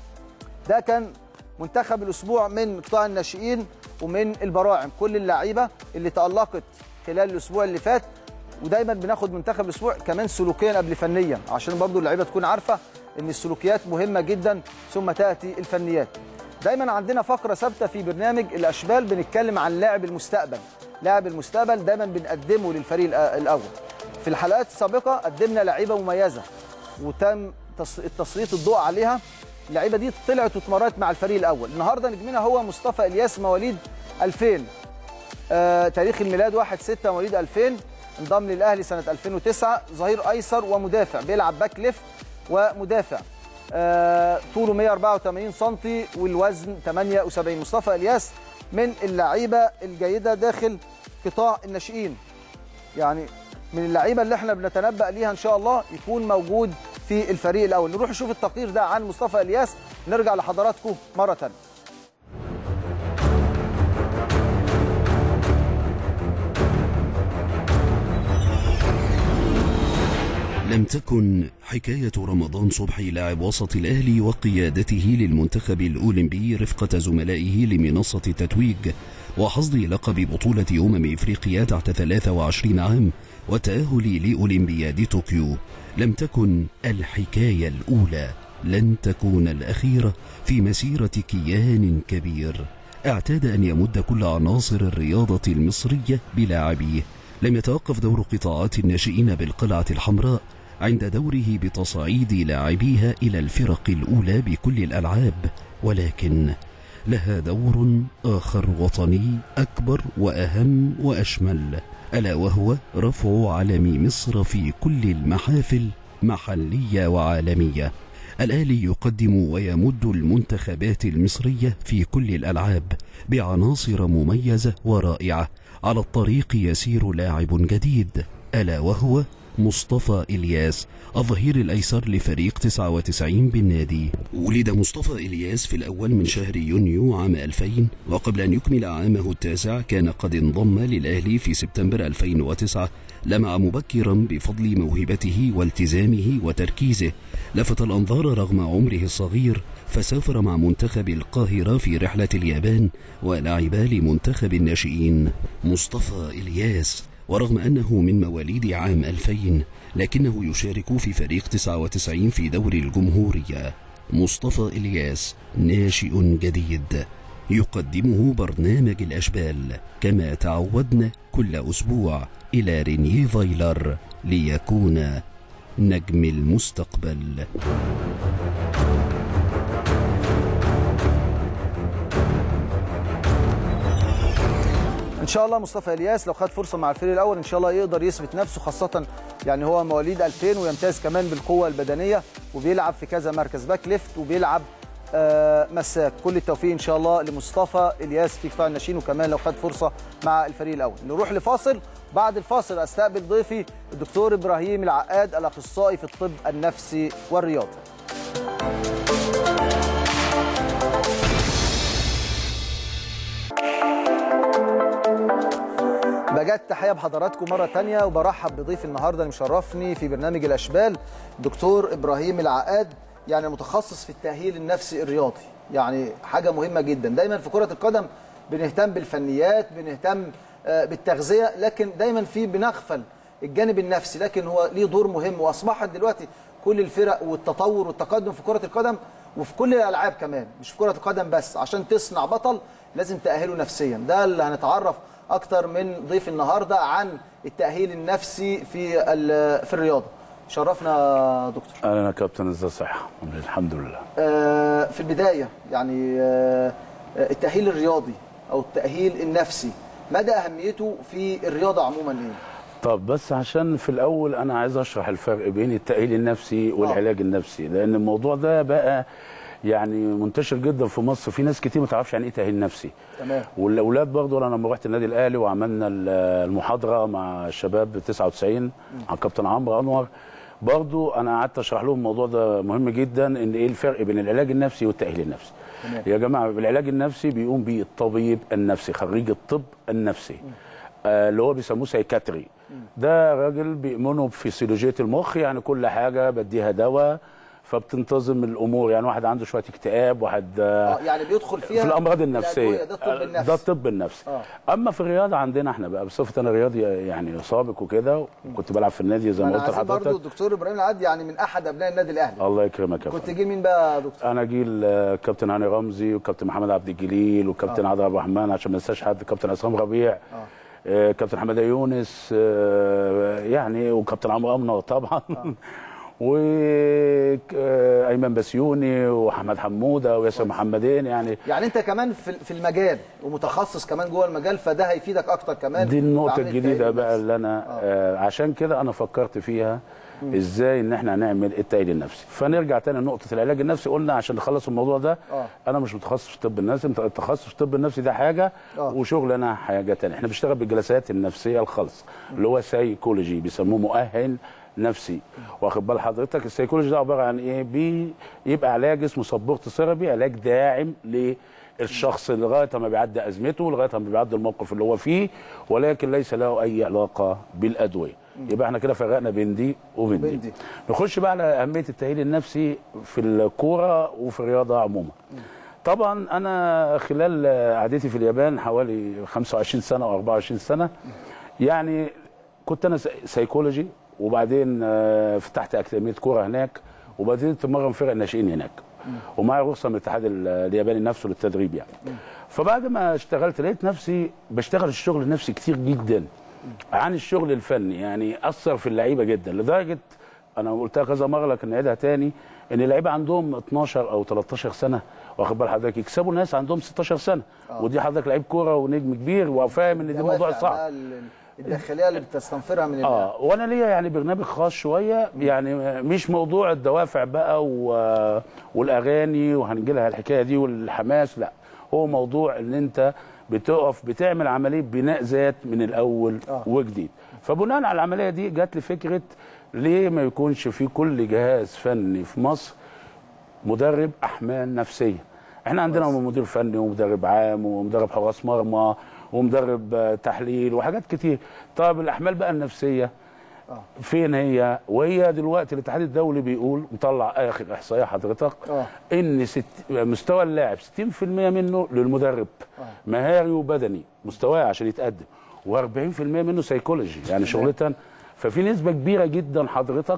ده كان منتخب الاسبوع من قطاع الناشئين ومن البراعم كل اللعيبه اللي تالقت خلال الاسبوع اللي فات ودايما بناخد منتخب الاسبوع كمان سلوكيا قبل فنيا عشان برضو اللعيبه تكون عارفه ان السلوكيات مهمه جدا ثم تاتي الفنيات دايما عندنا فقره ثابته في برنامج الاشبال بنتكلم عن لاعب المستقبل لاعب المستقبل دايما بنقدمه للفريق الأ- الاول في الحلقات السابقه قدمنا لعيبه مميزه وتم تص- التسليط الضوء عليها اللعيبه دي طلعت واتمرنت مع الفريق الاول النهارده نجمنا هو مصطفى الياس مواليد 2000 آه تاريخ الميلاد 1 6 مواليد 2000 انضم للاهلي سنه 2009 ظهير ايسر ومدافع بيلعب باك ليفت ومدافع آه طوله 184 سم والوزن 78 مصطفى الياس من اللعيبه الجيده داخل قطاع الناشئين يعني من اللعيبه اللي احنا بنتنبأ ليها ان شاء الله يكون موجود في الفريق الاول نروح نشوف التقرير ده عن مصطفى الياس نرجع لحضراتكم مره ثانيه لم تكن حكاية رمضان صبحي لاعب وسط الأهلي وقيادته للمنتخب الأولمبي رفقة زملائه لمنصة تتويج وحصد لقب بطولة أمم إفريقيا تحت 23 عام والتأهل لأولمبياد طوكيو لم تكن الحكاية الأولى لن تكون الأخيرة في مسيرة كيان كبير اعتاد أن يمد كل عناصر الرياضة المصرية بلاعبيه لم يتوقف دور قطاعات الناشئين بالقلعة الحمراء عند دوره بتصعيد لاعبيها إلى الفرق الأولى بكل الألعاب ولكن لها دور آخر وطني أكبر وأهم وأشمل ألا وهو رفع علم مصر في كل المحافل محلية وعالمية الأهلي يقدم ويمد المنتخبات المصرية في كل الألعاب بعناصر مميزة ورائعة على الطريق يسير لاعب جديد ألا وهو مصطفى إلياس الظهير الأيسر لفريق 99 بالنادي ولد مصطفى إلياس في الأول من شهر يونيو عام 2000 وقبل أن يكمل عامه التاسع كان قد انضم للأهلي في سبتمبر 2009 لمع مبكرا بفضل موهبته والتزامه وتركيزه لفت الأنظار رغم عمره الصغير فسافر مع منتخب القاهرة في رحلة اليابان ولعب لمنتخب الناشئين مصطفى إلياس ورغم أنه من مواليد عام 2000 لكنه يشارك في فريق 99 في دوري الجمهورية مصطفى إلياس ناشئ جديد يقدمه برنامج الأشبال كما تعودنا كل أسبوع إلى رينيه فايلر ليكون نجم المستقبل ان شاء الله مصطفى الياس لو خد فرصه مع الفريق الاول ان شاء الله يقدر يثبت نفسه خاصه يعني هو مواليد 2000 ويمتاز كمان بالقوه البدنيه وبيلعب في كذا مركز باك ليفت وبيلعب آه مساك كل التوفيق ان شاء الله لمصطفى الياس في قطاع الناشئين وكمان لو خد فرصه مع الفريق الاول نروح لفاصل بعد الفاصل استقبل ضيفي الدكتور ابراهيم العقاد الاخصائي في الطب النفسي والرياضي بجد تحيه بحضراتكم مره تانية وبرحب بضيف النهارده اللي مشرفني في برنامج الاشبال دكتور ابراهيم العقاد يعني متخصص في التاهيل النفسي الرياضي يعني حاجه مهمه جدا دايما في كره القدم بنهتم بالفنيات بنهتم آه، بالتغذيه لكن دايما في بنغفل الجانب النفسي لكن هو ليه دور مهم واصبحت دلوقتي كل الفرق والتطور والتقدم في كره القدم وفي كل الالعاب كمان مش في كره القدم بس عشان تصنع بطل لازم تاهله نفسيا ده اللي هنتعرف اكتر من ضيف النهارده عن التاهيل النفسي في ال- في الرياضه شرفنا يا دكتور انا كابتن ازاي صحه الحمد لله آه، في البدايه يعني آه، آه، التاهيل الرياضي او التاهيل النفسي مدى اهميته في الرياضه عموما ايه طب بس عشان في الاول انا عايز اشرح الفرق بين التاهيل النفسي والعلاج النفسي لان الموضوع ده بقى يعني منتشر جدا في مصر في ناس كتير ما تعرفش يعني ايه تاهيل نفسي تمام والاولاد برضه انا لما رحت النادي الاهلي وعملنا ال- المحاضره مع الشباب 99 مع كابتن عمرو انور برضه انا قعدت اشرح لهم الموضوع ده مهم جدا ان ايه الفرق بين العلاج النفسي والتاهيل النفسي تمام. يا جماعه العلاج النفسي بيقوم بيه الطبيب النفسي خريج الطب النفسي آه، اللي هو بيسموه سايكاتري ده راجل بيؤمنه بفسيولوجيه المخ يعني كل حاجه بديها دواء فبتنتظم الامور يعني واحد عنده شويه اكتئاب واحد آه، اه يعني بيدخل فيها في الامراض الأدوية، النفسيه ده الطب النفسي ده الطب النفسي آه. اما في الرياضه عندنا احنا بقى بصفه انا رياضي يعني سابق وكده وكنت بلعب في النادي زي ما انا قلت عايزين برضه لحضرتك الدكتور ابراهيم العقاد يعني من احد ابناء النادي الاهلي الله يكرمك يا كنت فندم جيل مين بقى يا دكتور انا جيل آه، كابتن هاني رمزي وكابتن محمد عبد الجليل وكابتن عادل عبد الرحمن عشان ما ننساش حد كابتن عصام ربيع آه، كابتن حماده يونس آه، يعني وكابتن عمرو امنه طبعا وايمن بسيوني واحمد حموده وياسر محمدين يعني يعني انت كمان في في المجال ومتخصص كمان جوه المجال فده هيفيدك اكتر كمان دي في النقطة عملية الجديدة التأهيل بقى النفسي. اللي أنا آه عشان كده أنا فكرت فيها إزاي إن إحنا نعمل التأهيل النفسي فنرجع تاني لنقطة العلاج النفسي قلنا عشان نخلص الموضوع ده آه. أنا مش متخصص في الطب النفسي أنت التخصص في الطب النفسي ده حاجة آه. وشغل أنا حاجة تانية إحنا بنشتغل بالجلسات النفسية الخالصة اللي هو سايكولوجي بيسموه مؤهل نفسي واخد بال حضرتك السيكولوجي ده عباره عن ايه بيبقى علاج اسمه سبورت ثيرابي علاج داعم للشخص لغايه ما بيعدي ازمته لغايه ما بيعدي الموقف اللي هو فيه ولكن ليس له اي علاقه بالادويه يبقى احنا كده فرقنا بين دي وبين وبين دي دي. نخش بقى على اهميه التاهيل النفسي في الكوره وفي الرياضه عموما طبعا انا خلال قعدتي في اليابان حوالي 25 سنه او 24 سنه يعني كنت انا سي- سيكولوجي وبعدين آه، فتحت اكاديميه كوره هناك وبعدين اتمرن فرق الناشئين هناك ومعايا رخصه من الاتحاد ال- الياباني نفسه للتدريب يعني فبعد ما اشتغلت لقيت نفسي بشتغل الشغل النفسي كتير جدا عن الشغل الفني يعني اثر في اللعيبه جدا لدرجه انا قلتها كذا مره لكن نعيدها تاني ان اللعيبه عندهم 12 او 13 سنه واخد بال حضرتك يكسبوا ناس عندهم 16 سنه ودي حضرتك لعيب كوره ونجم كبير وفاهم ان دي موضوع دوافع صعب بقى ال- الداخليه اللي بتستنفرها من اللاعب اه وانا ليا يعني برنامج خاص شويه يعني مش موضوع الدوافع بقى و... والاغاني وهنجي لها الحكايه دي والحماس لا هو موضوع ان انت بتقف بتعمل عمليه بناء ذات من الاول آه. وجديد فبناء على العمليه دي جات لي فكره ليه ما يكونش في كل جهاز فني في مصر مدرب احمال نفسيه احنا عندنا مدير فني ومدرب عام ومدرب حراس مرمى ومدرب آه، تحليل وحاجات كتير طب الاحمال بقى النفسيه فين هي وهي دلوقتي الاتحاد الدولي بيقول مطلع اخر احصائيه حضرتك آه. ان ست مستوى اللاعب 60% منه للمدرب مهاري وبدني مستواه عشان يتقدم و40% منه سيكولوجي يعني شغلتها ففي نسبه كبيره جدا حضرتك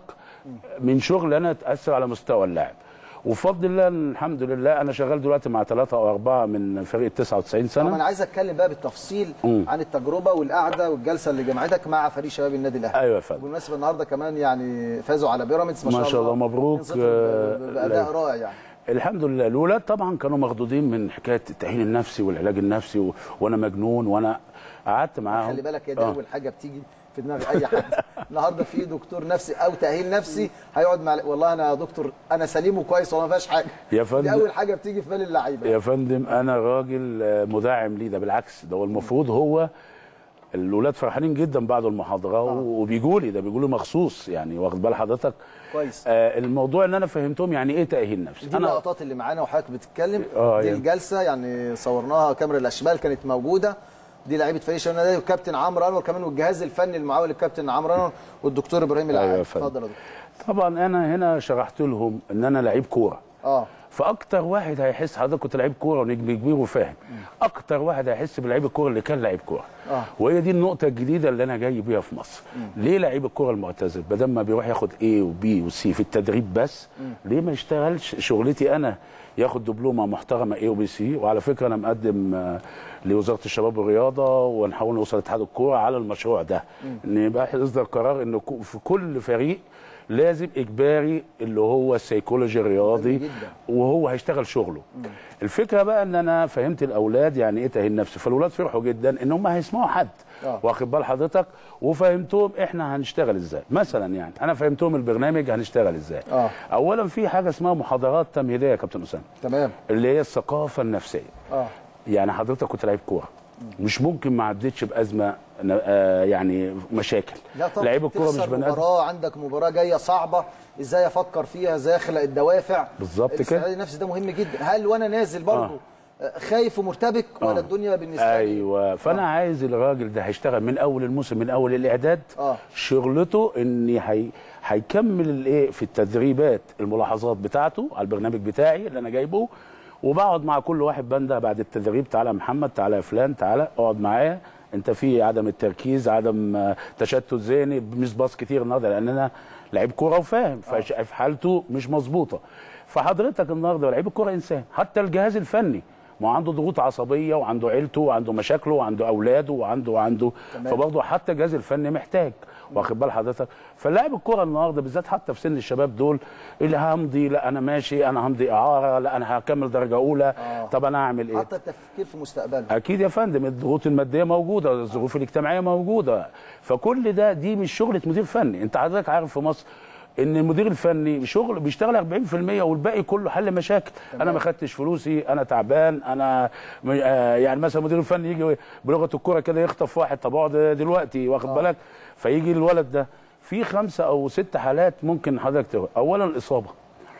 من شغل انا تاثر على مستوى اللاعب وبفضل الله الحمد لله انا شغال دلوقتي مع ثلاثه او اربعه من فريق 99 طب انا سنه عايز اتكلم بقى بالتفصيل مم. عن التجربه والقعده والجلسه اللي جمعتك مع فريق شباب النادي الاهلي ايوه يا فندم بالمناسبه النهارده كمان يعني فازوا على بيراميدز ما شاء, ما شاء الله، مبروك. 2-0 ب- ب- باداء آه، رائع يعني الحمد لله الاولاد طبعا كانوا مخضوضين من حكايه التاهيل النفسي والعلاج النفسي و... وانا مجنون وانا قعدت معاهم خلي بالك يا دي آه. اول حاجه بتيجي في دماغ اي حد النهارده في دكتور نفسي او تاهيل نفسي هيقعد مع والله انا يا دكتور انا سليم وكويس وما فيهاش حاجه يا دي فندم اول حاجه بتيجي في بال اللعيبه يا فندم انا راجل آه، مدعم ليه ده بالعكس ده هو المفروض هو الاولاد فرحانين جدا بعد المحاضره وبيجوا لي ده بيجوا لي مخصوص يعني واخد بال حضرتك كويس آه الموضوع ان انا فهمتهم يعني ايه تاهيل نفسي دي اللقطات اللي معانا وحضرتك بتتكلم آه، دي يعني. الجلسه يعني صورناها كاميرا الاشبال كانت موجوده دي لعيبه فريق شباب النادي والكابتن عمرو انور كمان والجهاز الفني المعاون للكابتن عمرو انور والدكتور ابراهيم أيوة العقاد يا فندم. اتفضل يا دكتور طبعا انا هنا شرحت لهم ان انا لعيب كوره اه فاكتر واحد هيحس حضرتك كنت لعيب كوره ونجم كبير وفاهم اكتر واحد هيحس بلعيب الكوره اللي كان لعيب كوره آه. وهي دي النقطه الجديده اللي انا جاي بيها في مصر ليه لعيب الكوره المعتزل بدل ما بيروح ياخد اي وبي وسي في التدريب بس ليه ما يشتغلش شغلتي انا ياخد دبلومه محترمه اي وبي سي وعلى فكره انا مقدم آه، لوزاره الشباب والرياضه ونحاول نوصل لاتحاد الكوره على المشروع ده ان يبقى يصدر قرار ان كو- في كل فريق لازم اجباري اللي هو السيكولوجي الرياضي جدا. وهو هيشتغل شغله الفكره بقى ان انا فهمت الاولاد يعني ايه تاهيل نفسي فالاولاد فرحوا جدا ان هم هيسمعوا حد آه. واخد بال حضرتك وفهمتهم احنا هنشتغل ازاي مثلا يعني انا فهمتهم البرنامج هنشتغل ازاي آه. اولا في حاجه اسمها محاضرات تمهيديه يا كابتن اسامه تمام اللي هي الثقافه النفسيه اه يعني حضرتك كنت لعيب كوره مش ممكن ما عدتش بازمه آه، يعني مشاكل لا طبعا لعيب الكوره مش تخسر بني آدم. مباراه عندك مباراه جايه صعبه ازاي افكر فيها ازاي اخلق الدوافع بالظبط كده. الاستعداد النفسي ده مهم جدا هل وانا نازل برضه آه. خايف ومرتبك ولا آه. الدنيا بالنسبه لي ايوه فانا آه. عايز الراجل ده هيشتغل من اول الموسم من اول الاعداد آه. شغلته ان هي هيكمل الايه في التدريبات الملاحظات بتاعته على البرنامج بتاعي اللي انا جايبه وبقعد مع كل واحد بنده بعد التدريب تعالى يا محمد تعالى يا فلان تعالى اقعد معايا انت في عدم التركيز عدم آه، تشتت ذهني مش باص كتير النهارده لان انا لعيب كوره وفاهم فش- في حالته مش مظبوطه فحضرتك النهارده لعيب الكوره انسان حتى الجهاز الفني ما هو عنده ضغوط عصبيه وعنده عيلته وعنده مشاكله وعنده اولاده وعنده وعنده فبرضه حتى الجهاز الفني محتاج واخد بال حضرتك فلاعب الكوره النهارده بالذات حتى في سن الشباب دول اللي همضي لا انا ماشي انا همضي اعاره لا انا هكمل درجه اولى آه. طب انا اعمل ايه حتى التفكير في مستقبله اكيد يا فندم الضغوط الماديه موجوده الظروف الاجتماعيه موجوده فكل ده دي مش شغله مدير فني انت حضرتك عارف في مصر ان المدير الفني شغل بيشتغل 40% والباقي كله حل مشاكل انا ما خدتش فلوسي انا تعبان انا م- آه يعني مثلا المدير الفني يجي بلغه الكوره كده يخطف واحد طب اقعد دلوقتي واخد بالك فيجي الولد ده في خمسه او ست حالات ممكن حضرتك تقول. اولا الاصابه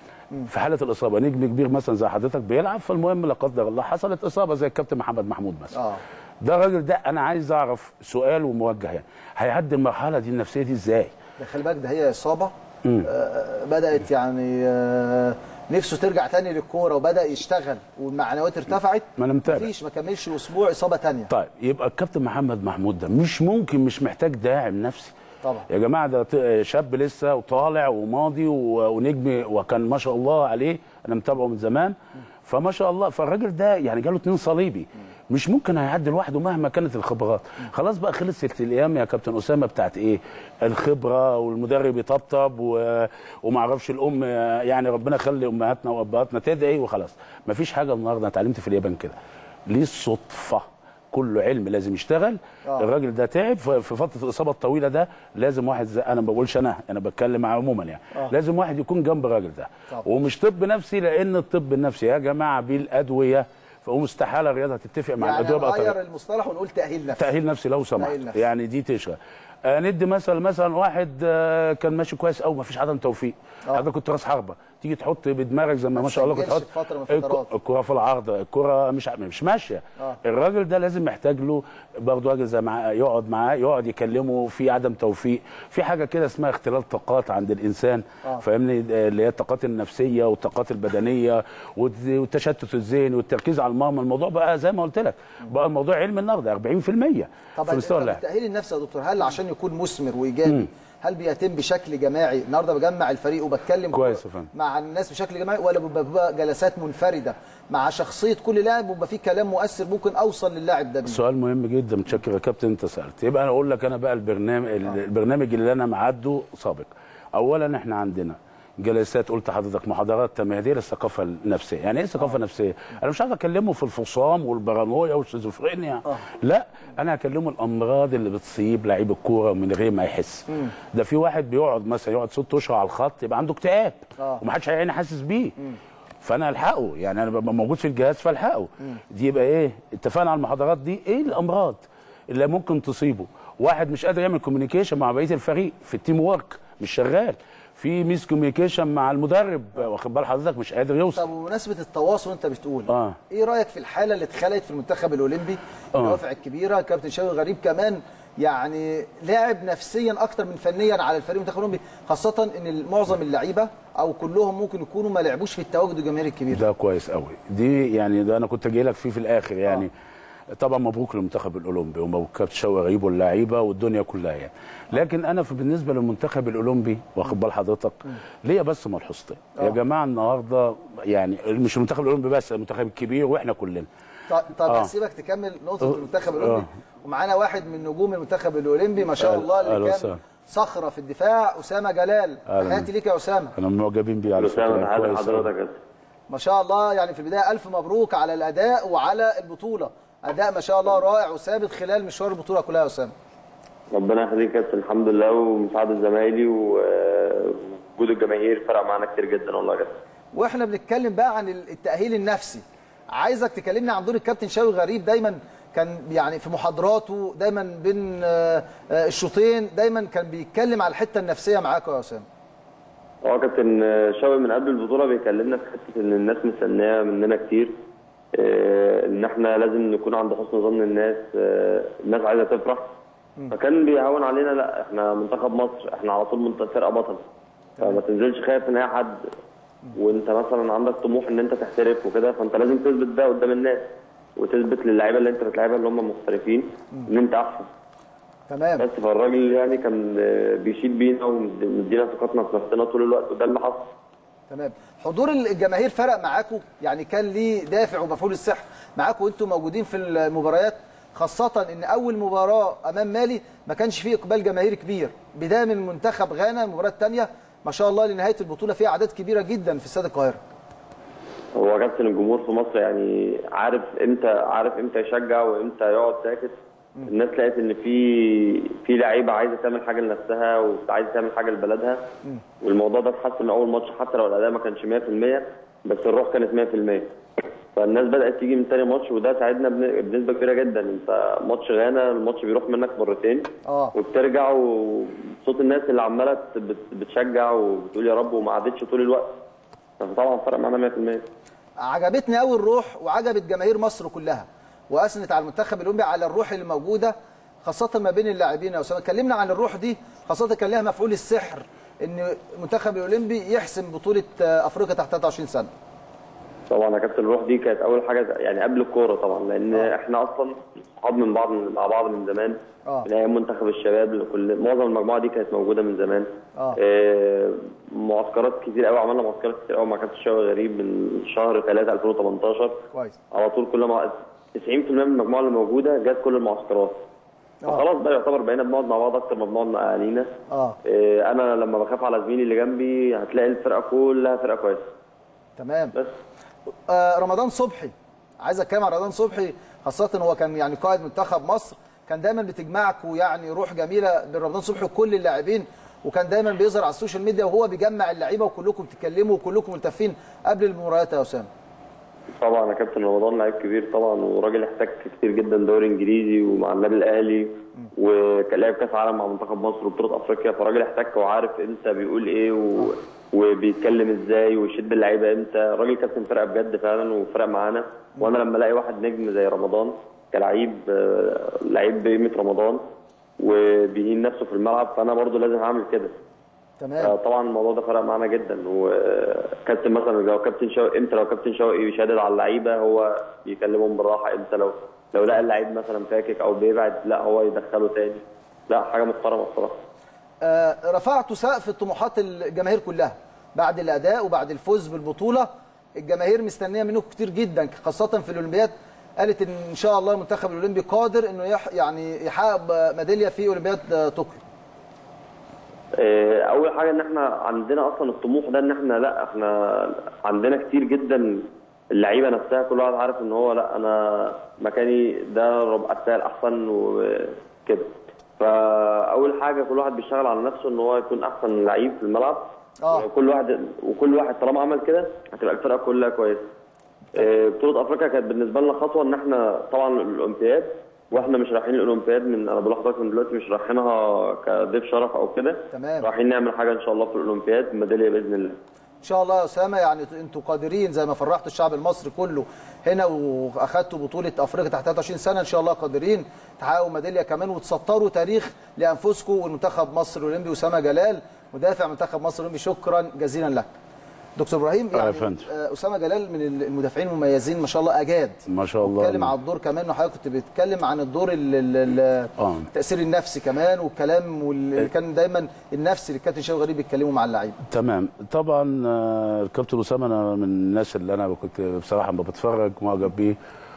في حاله الاصابه نجم كبير مثلا زي حضرتك بيلعب فالمهم لا قدر الله حصلت اصابه زي الكابتن محمد محمود مثلا اه ده الراجل ده انا عايز اعرف سؤال وموجه يعني هيعدي المرحله دي النفسيه دي ازاي ده خلي بالك ده هي اصابه آه بدات يعني آه نفسه ترجع تاني للكوره وبدا يشتغل والمعنويات ارتفعت ما انا متابع مفيش ما كملش اسبوع اصابه تانية طيب يبقى الكابتن محمد محمود ده مش ممكن مش محتاج داعم نفسي طبعا يا جماعه ده ط- شاب لسه وطالع وماضي و- ونجم وكان ما شاء الله عليه انا متابعه من زمان فما شاء الله فالراجل ده يعني جاله اتنين صليبي مش ممكن هيعدي لوحده مهما كانت الخبرات خلاص بقى خلصت الايام يا كابتن اسامه بتاعت ايه الخبره والمدرب يطبطب و... وما اعرفش الام يعني ربنا يخلي امهاتنا وابهاتنا تدعي وخلاص مفيش حاجه النهارده انا اتعلمت في اليابان كده ليه الصدفه كله علم لازم يشتغل آه. الراجل ده تعب ف- في فتره الاصابه الطويله ده لازم واحد زي انا ما بقولش انا انا بتكلم عموما يعني آه. لازم واحد يكون جنب الراجل ده طبعا. ومش طب نفسي لان الطب النفسي يا جماعه بالادويه فمستحاله الرياضه تتفق مع يعني الادويه بقى نغير طريقة. المصطلح ونقول تاهيل نفسي تأهيل نفسي لو سمحت تأهيل نفسي. يعني دي تشغل آه ندي مثلا مثلا واحد آه كان ماشي كويس قوي ما فيش عدم توفيق آه. حضرتك كنت راس حربه تيجي تحط بدماغك زي ما ما شاء الله كنت تسجلش تحط في فترة من الفترات. الك- الكره في العارضه الكره مش مش ماشيه آه. الراجل ده لازم محتاج له برضه راجل زي معاه يقعد معاه يقعد يكلمه في عدم توفيق في حاجه كده اسمها اختلال طاقات عند الانسان آه. فاهمني آه، اللي هي الطاقات النفسيه والطاقات البدنيه والت- والتشتت الذهني والتركيز على المرمى الموضوع بقى زي ما قلت لك بقى الموضوع علم النهارده 40% طب في مستوى طب اللاعب التاهيل النفسي يا دكتور هل عشان يكون مثمر وايجابي هل بيتم بشكل جماعي النهارده بجمع الفريق وبتكلم كويس يا فندم. مع الناس بشكل جماعي ولا بيبقى بيبقى جلسات منفرده مع شخصيه كل لاعب ويبقى في كلام مؤثر ممكن اوصل للاعب ده بيه سؤال مهم جدا متشكر يا كابتن انت سالت يبقى انا اقول لك انا بقى البرنامج البرنامج اللي انا معده سابق اولا احنا عندنا جلسات قلت لحضرتك محاضرات تمهيديه للثقافه النفسيه يعني ايه ثقافه نفسيه انا مش عايز اكلمه في الفصام والبارانويا والشيزوفرينيا لا انا هكلمه الامراض اللي بتصيب لعيب الكوره من غير ما يحس ده في واحد بيقعد مثلا يقعد ست اشهر على الخط يبقى عنده اكتئاب آه. ومحدش هيعين حاسس بيه فانا الحقه يعني انا ببقى موجود في الجهاز فالحقه دي يبقى ايه اتفقنا على المحاضرات دي ايه الامراض اللي ممكن تصيبه واحد مش قادر يعمل كوميونيكيشن مع بقيه الفريق في التيم وورك مش شغال في ميس كوميونيكيشن مع المدرب واخد بال حضرتك مش قادر يوصل طب بمناسبه التواصل انت بتقول آه. ايه رايك في الحاله اللي اتخلقت في المنتخب الاولمبي آه. الدوافع الكبيره كابتن شوقي غريب كمان يعني لاعب نفسيا اكتر من فنيا على الفريق المنتخب الاولمبي خاصه ان معظم اللعيبه او كلهم ممكن يكونوا ما لعبوش في التواجد الجماهيري الكبير ده كويس قوي دي يعني ده انا كنت جاي لك فيه في الاخر يعني طبعا مبروك للمنتخب الاولمبي ومبروك كابتن شوقي غريب واللعيبه والدنيا كلها يعني لكن انا في بالنسبه للمنتخب الاولمبي واخد بال حضرتك ليا بس ملحوظتين يا آه. جماعه النهارده يعني مش المنتخب الاولمبي بس المنتخب الكبير واحنا كلنا طب طب آه. هسيبك تكمل نقطه آه. المنتخب الاولمبي آه. ومعانا واحد من نجوم المنتخب الاولمبي ما شاء أهلا- الله أهلا اللي كان وسهلا. صخره في الدفاع اسامه جلال أهلا. تحياتي ليك يا اسامه انا معجبين بيه على اسامه فكره تحياتي كويس أوي. لحضرتك يا أستاذ. ما شاء الله يعني في البدايه الف مبروك على الاداء وعلى البطوله اداء ما شاء الله رائع وثابت خلال مشوار البطوله كلها يا اسامه ربنا يخليك يا كابتن الحمد لله ومساعدة زمايلي ووجود الجماهير فرق معانا كتير جدا والله يا كابتن واحنا بنتكلم بقى عن التاهيل النفسي عايزك تكلمني عن دور الكابتن شاوي غريب دايما كان يعني في محاضراته دايما بين آه، آه، الشوطين دايما كان بيتكلم على الحته النفسيه معاكم يا اسامه هو كابتن شوقي من قبل البطولة بيكلمنا في حتة إن الناس مستنية مننا كتير آه، إن إحنا لازم نكون عند حسن ظن الناس آه، الناس عايزة تفرح فكان بيهون علينا لا إحنا منتخب مصر إحنا على طول منت- فرقة بطل فما تنزلش خايف من أي حد وأنت مثلا عندك طموح إن أنت تحترف وكده فأنت لازم تثبت ده قدام الناس وتثبت للعيبة اللي أنت بتلعبها اللي هم محترفين إن أنت أحسن تمام بس فالراجل يعني كان آه، بيشيد بينا ومدينا ثقتنا في نفسنا طول الوقت وده اللي حصل تمام حضور الجماهير فرق معاكم يعني كان ليه دافع ومفعول السحر معاكم وانتم موجودين في المباريات خاصة ان اول مباراة امام مالي ما كانش فيه اقبال جماهيري كبير بداية من منتخب غانا المباراة الثانية ما شاء الله لنهاية البطولة فيها اعداد كبيرة جدا في استاد القاهرة هو كابتن الجمهور في مصر يعني عارف امتى عارف امتى يشجع وامتى يقعد ساكت الناس لقت ان في في لعيبه عايزه تعمل حاجه لنفسها وعايزه تعمل حاجه لبلدها والموضوع ده اتحسن من اول ماتش حتى لو الاداء ما كانش 100% بس الروح كانت 100% فالناس بدات تيجي من تاني ماتش وده ساعدنا بن- بنسبه كبيره جدا انت ماتش غانا الماتش بيروح منك مرتين اه وبترجع وصوت الناس اللي عماله بت- بتشجع وبتقول يا رب وما عادتش طول الوقت فطبعا فرق معانا 100% عجبتني قوي الروح وعجبت جماهير مصر كلها واثنت على المنتخب الاولمبي على الروح اللي موجوده خاصه ما بين اللاعبين يا اسامه اتكلمنا عن الروح دي خاصه كان لها مفعول السحر ان المنتخب الاولمبي يحسم بطوله آه، افريقيا تحت 23 سنه طبعا يا كابتن الروح دي كانت اول حاجه يعني قبل الكوره طبعا لان آه. احنا اصلا صحاب من بعض مع بعض من زمان آه. من ايام منتخب الشباب كل معظم المجموعه دي كانت موجوده من زمان آه. آه معسكرات كتير قوي عملنا معسكرات كتير قوي مع كابتن شوقي غريب من شهر 3 2018 كويس على طول كل ما 90% من المجموعه اللي موجوده جت كل المعسكرات آه. فخلاص بقى يعتبر بقينا بنقعد مع بعض اكتر ما بنقعد مع اهالينا اه آه، انا لما بخاف على زميلي اللي جنبي هتلاقي الفرقه كلها فرقه كويسه تمام بس آه رمضان صبحي عايز اتكلم عن رمضان صبحي خاصه هو كان يعني قائد منتخب مصر كان دايما بتجمعكوا يعني روح جميله بين رمضان صبحي وكل اللاعبين وكان دايما بيظهر على السوشيال ميديا وهو بيجمع اللعيبه وكلكم بتتكلموا وكلكم ملتفين قبل المباريات يا اسامه طبعا يا كابتن رمضان لعيب كبير طبعا وراجل احتك كتير جدا دوري انجليزي ومع النادي الاهلي وكان لاعب كاس عالم مع منتخب مصر وبطوله افريقيا فراجل احتك وعارف امتى بيقول ايه و... وبيتكلم ازاي ويشد اللعيبه امتى راجل كابتن فرقه بجد فعلا وفرق معانا وانا لما الاقي واحد نجم زي رمضان كلعيب آه، لعيب بقيمه رمضان وبيهين نفسه في الملعب فانا برضو لازم اعمل كده آه، تمام طبعا الموضوع ده فرق معانا جدا وكابتن مثلا لو كابتن شوقي امتى لو كابتن شوقي بيشدد على اللعيبه هو بيكلمهم بالراحه امتى لو لو لقى اللعيب مثلا فاكك او بيبعد لا هو يدخله تاني لا حاجه محترمه بصراحه آه، رفعتوا سقف الطموحات الجماهير كلها بعد الاداء وبعد الفوز بالبطوله الجماهير مستنيه منكم كتير جدا خاصه في الاولمبياد قالت ان ان شاء الله المنتخب الاولمبي قادر انه يح يعني يحقق ميداليه في اولمبياد آه، طوكيو آه، اول حاجه ان احنا عندنا اصلا الطموح ده ان احنا لا احنا عندنا كتير جدا اللعيبه نفسها كل واحد عارف ان هو لا انا مكاني ده ربع السهل احسن وكده فاول حاجه كل واحد بيشتغل على نفسه ان هو يكون احسن لعيب في الملعب آه. وكل واحد وكل واحد طالما عمل كده هتبقى الفرقه كلها كويسه آه، بطوله افريقيا كانت بالنسبه لنا خطوه ان احنا طبعا الاولمبياد واحنا مش رايحين الاولمبياد من انا بقول لحضرتك من دلوقتي مش رايحينها كضيف شرف او كده تمام. رايحين نعمل حاجه ان شاء الله في الاولمبياد ميداليه باذن الله ان شاء الله يا اسامه يعني انتوا قادرين زي ما فرحتوا الشعب المصري كله هنا واخدتوا بطوله افريقيا تحت 23 سنه ان شاء الله قادرين تحققوا ميداليه كمان وتسطروا تاريخ لانفسكم والمنتخب مصر الاولمبي اسامه جلال مدافع منتخب مصر الاولمبي شكرا جزيلا لك دكتور ابراهيم يا يعني فندم. آه، اسامه جلال من المدافعين المميزين ما شاء الله اجاد ما شاء الله. بتكلم على الدور كمان وحضرتك كنت بتتكلم عن الدور ال- ال- ال- آه. التاثير النفسي كمان والكلام واللي كان دايما النفسي اللي الكابتن شوقي غريب بيتكلموا مع اللعيبه تمام طبعا آه، الكابتن اسامه انا من الناس اللي انا كنت بصراحه ما بتفرج معجب بيه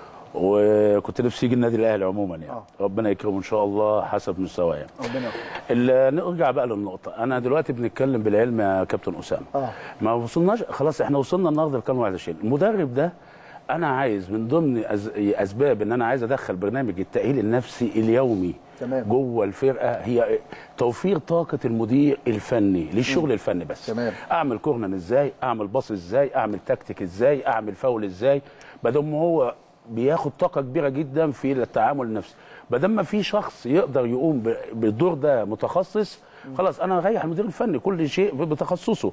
وكنت نفسي يجي النادي الاهلي عموما يعني آه. ربنا يكرمه ان شاء الله حسب مستواه يعني ربنا يوفقك ال- نرجع بقى للنقطة، أنا دلوقتي بنتكلم بالعلم يا كابتن أسامة. آه. ما وصلناش خلاص إحنا وصلنا النهارده لكام 21 المدرب ده أنا عايز من ضمن أز... أسباب إن أنا عايز أدخل برنامج التأهيل النفسي اليومي تمام. جوه الفرقة هي توفير طاقة المدير الفني للشغل الفني بس. تمام. أعمل كورنر إزاي؟ أعمل باص إزاي؟ أعمل تكتيك إزاي؟ أعمل فاول إزاي؟ بدل ما هو بياخد طاقه كبيره جدا في التعامل النفسي بدل ما في شخص يقدر يقوم ب- بالدور ده متخصص خلاص انا اريح المدير الفني كل شيء ب- بتخصصه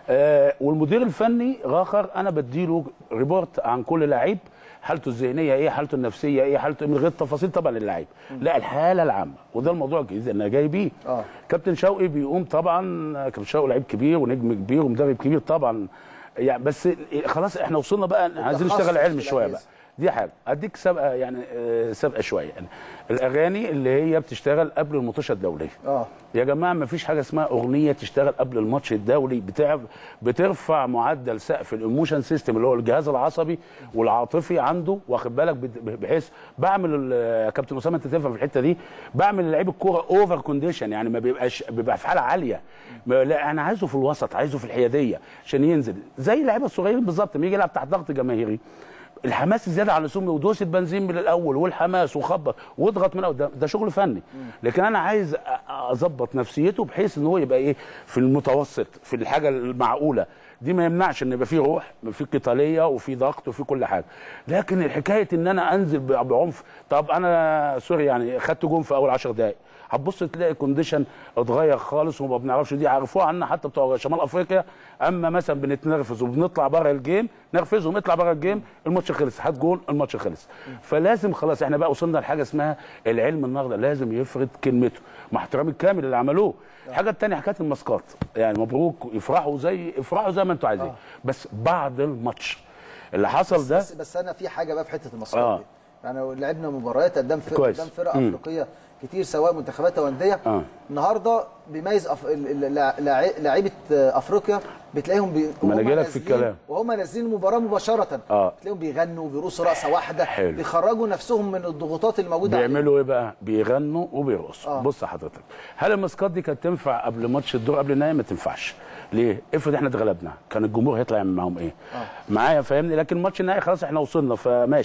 آه والمدير الفني اخر انا بديله ريبورت عن كل لعيب حالته الذهنيه ايه حالته النفسيه ايه حالته من غير تفاصيل طبعا للعيب لا الحاله العامه وده الموضوع الجديد اللي انا جاي بيه آه. كابتن شوقي بيقوم طبعا كابتن شوقي لعيب كبير ونجم كبير ومدرب كبير طبعا يعني بس خلاص احنا وصلنا بقى عايزين التخصص نشتغل علم في شويه الأجهزة. بقى دي حاجه اديك سابقه يعني آه، سابقه شويه يعني الاغاني اللي هي بتشتغل قبل المطوشه الدوليه اه يا جماعه ما فيش حاجه اسمها اغنيه تشتغل قبل الماتش الدولي بتعرف بترفع معدل سقف الايموشن سيستم اللي هو الجهاز العصبي والعاطفي عنده واخد بالك بت- بحيث بعمل ال- يا كابتن اسامه انت تفهم في الحته دي بعمل لعيب الكوره اوفر كونديشن يعني ما بيبقاش بيبقى في حاله عاليه ما لا انا عايزه في الوسط عايزه في الحياديه عشان ينزل زي اللعيبه الصغيرين بالظبط لما يجي يلعب تحت ضغط جماهيري الحماس الزياده عن اللزوم ودوسه بنزين من الاول والحماس وخبط واضغط من الأول ده, ده شغل فني لكن انا عايز أ- اظبط نفسيته بحيث ان هو يبقى ايه في المتوسط في الحاجه المعقوله دي ما يمنعش ان يبقى في روح في قتاليه وفي ضغط وفي كل حاجه لكن الحكايه ان انا انزل ب- بعنف طب انا سوري يعني خدت جون في اول 10 دقائق هتبص تلاقي الكونديشن اتغير خالص وما بنعرفش دي عرفوها عنا حتى بتوع شمال افريقيا اما مثلا بنتنرفز وبنطلع بره الجيم نرفزهم اطلع بره الجيم الماتش خلص هات جول الماتش خلص فلازم خلاص احنا بقى وصلنا لحاجه اسمها العلم النهارده لازم يفرض كلمته مع احترامي الكامل اللي عملوه الحاجه الثانيه حكايه الماسكات يعني مبروك يفرحوا زي افرحوا زي ما انتوا عايزين بس بعد الماتش اللي حصل ده بس بس انا في حاجه بقى في حته المسارات آه. دي يعني لعبنا مباريات قدام فرق كويس. قدام فرق مم. افريقيه كتير سواء منتخبات او انديه آه. النهارده بيميز أف... ال- ال- لع- لع- لعيبه افريقيا بتلاقيهم بي... ما أنا وهم جايلك في نازلين- الكلام. وهم نازلين المباراه مباشره آه. تلاقيهم بيغنوا بيرقصوا رقصه واحده حلو. بيخرجوا نفسهم من الضغوطات الموجوده عليهم. بيعملوا ايه بقى؟ بيغنوا وبيرقصوا آه. آه. بص حضرتك هل الماسكات دي كانت تنفع قبل ماتش الدور قبل النهائي ما تنفعش ليه؟ افرض احنا اتغلبنا كان الجمهور هيطلع يعمل معاهم ايه؟ آه. معايا فاهمني لكن ماتش النهائي خلاص احنا وصلنا فماشي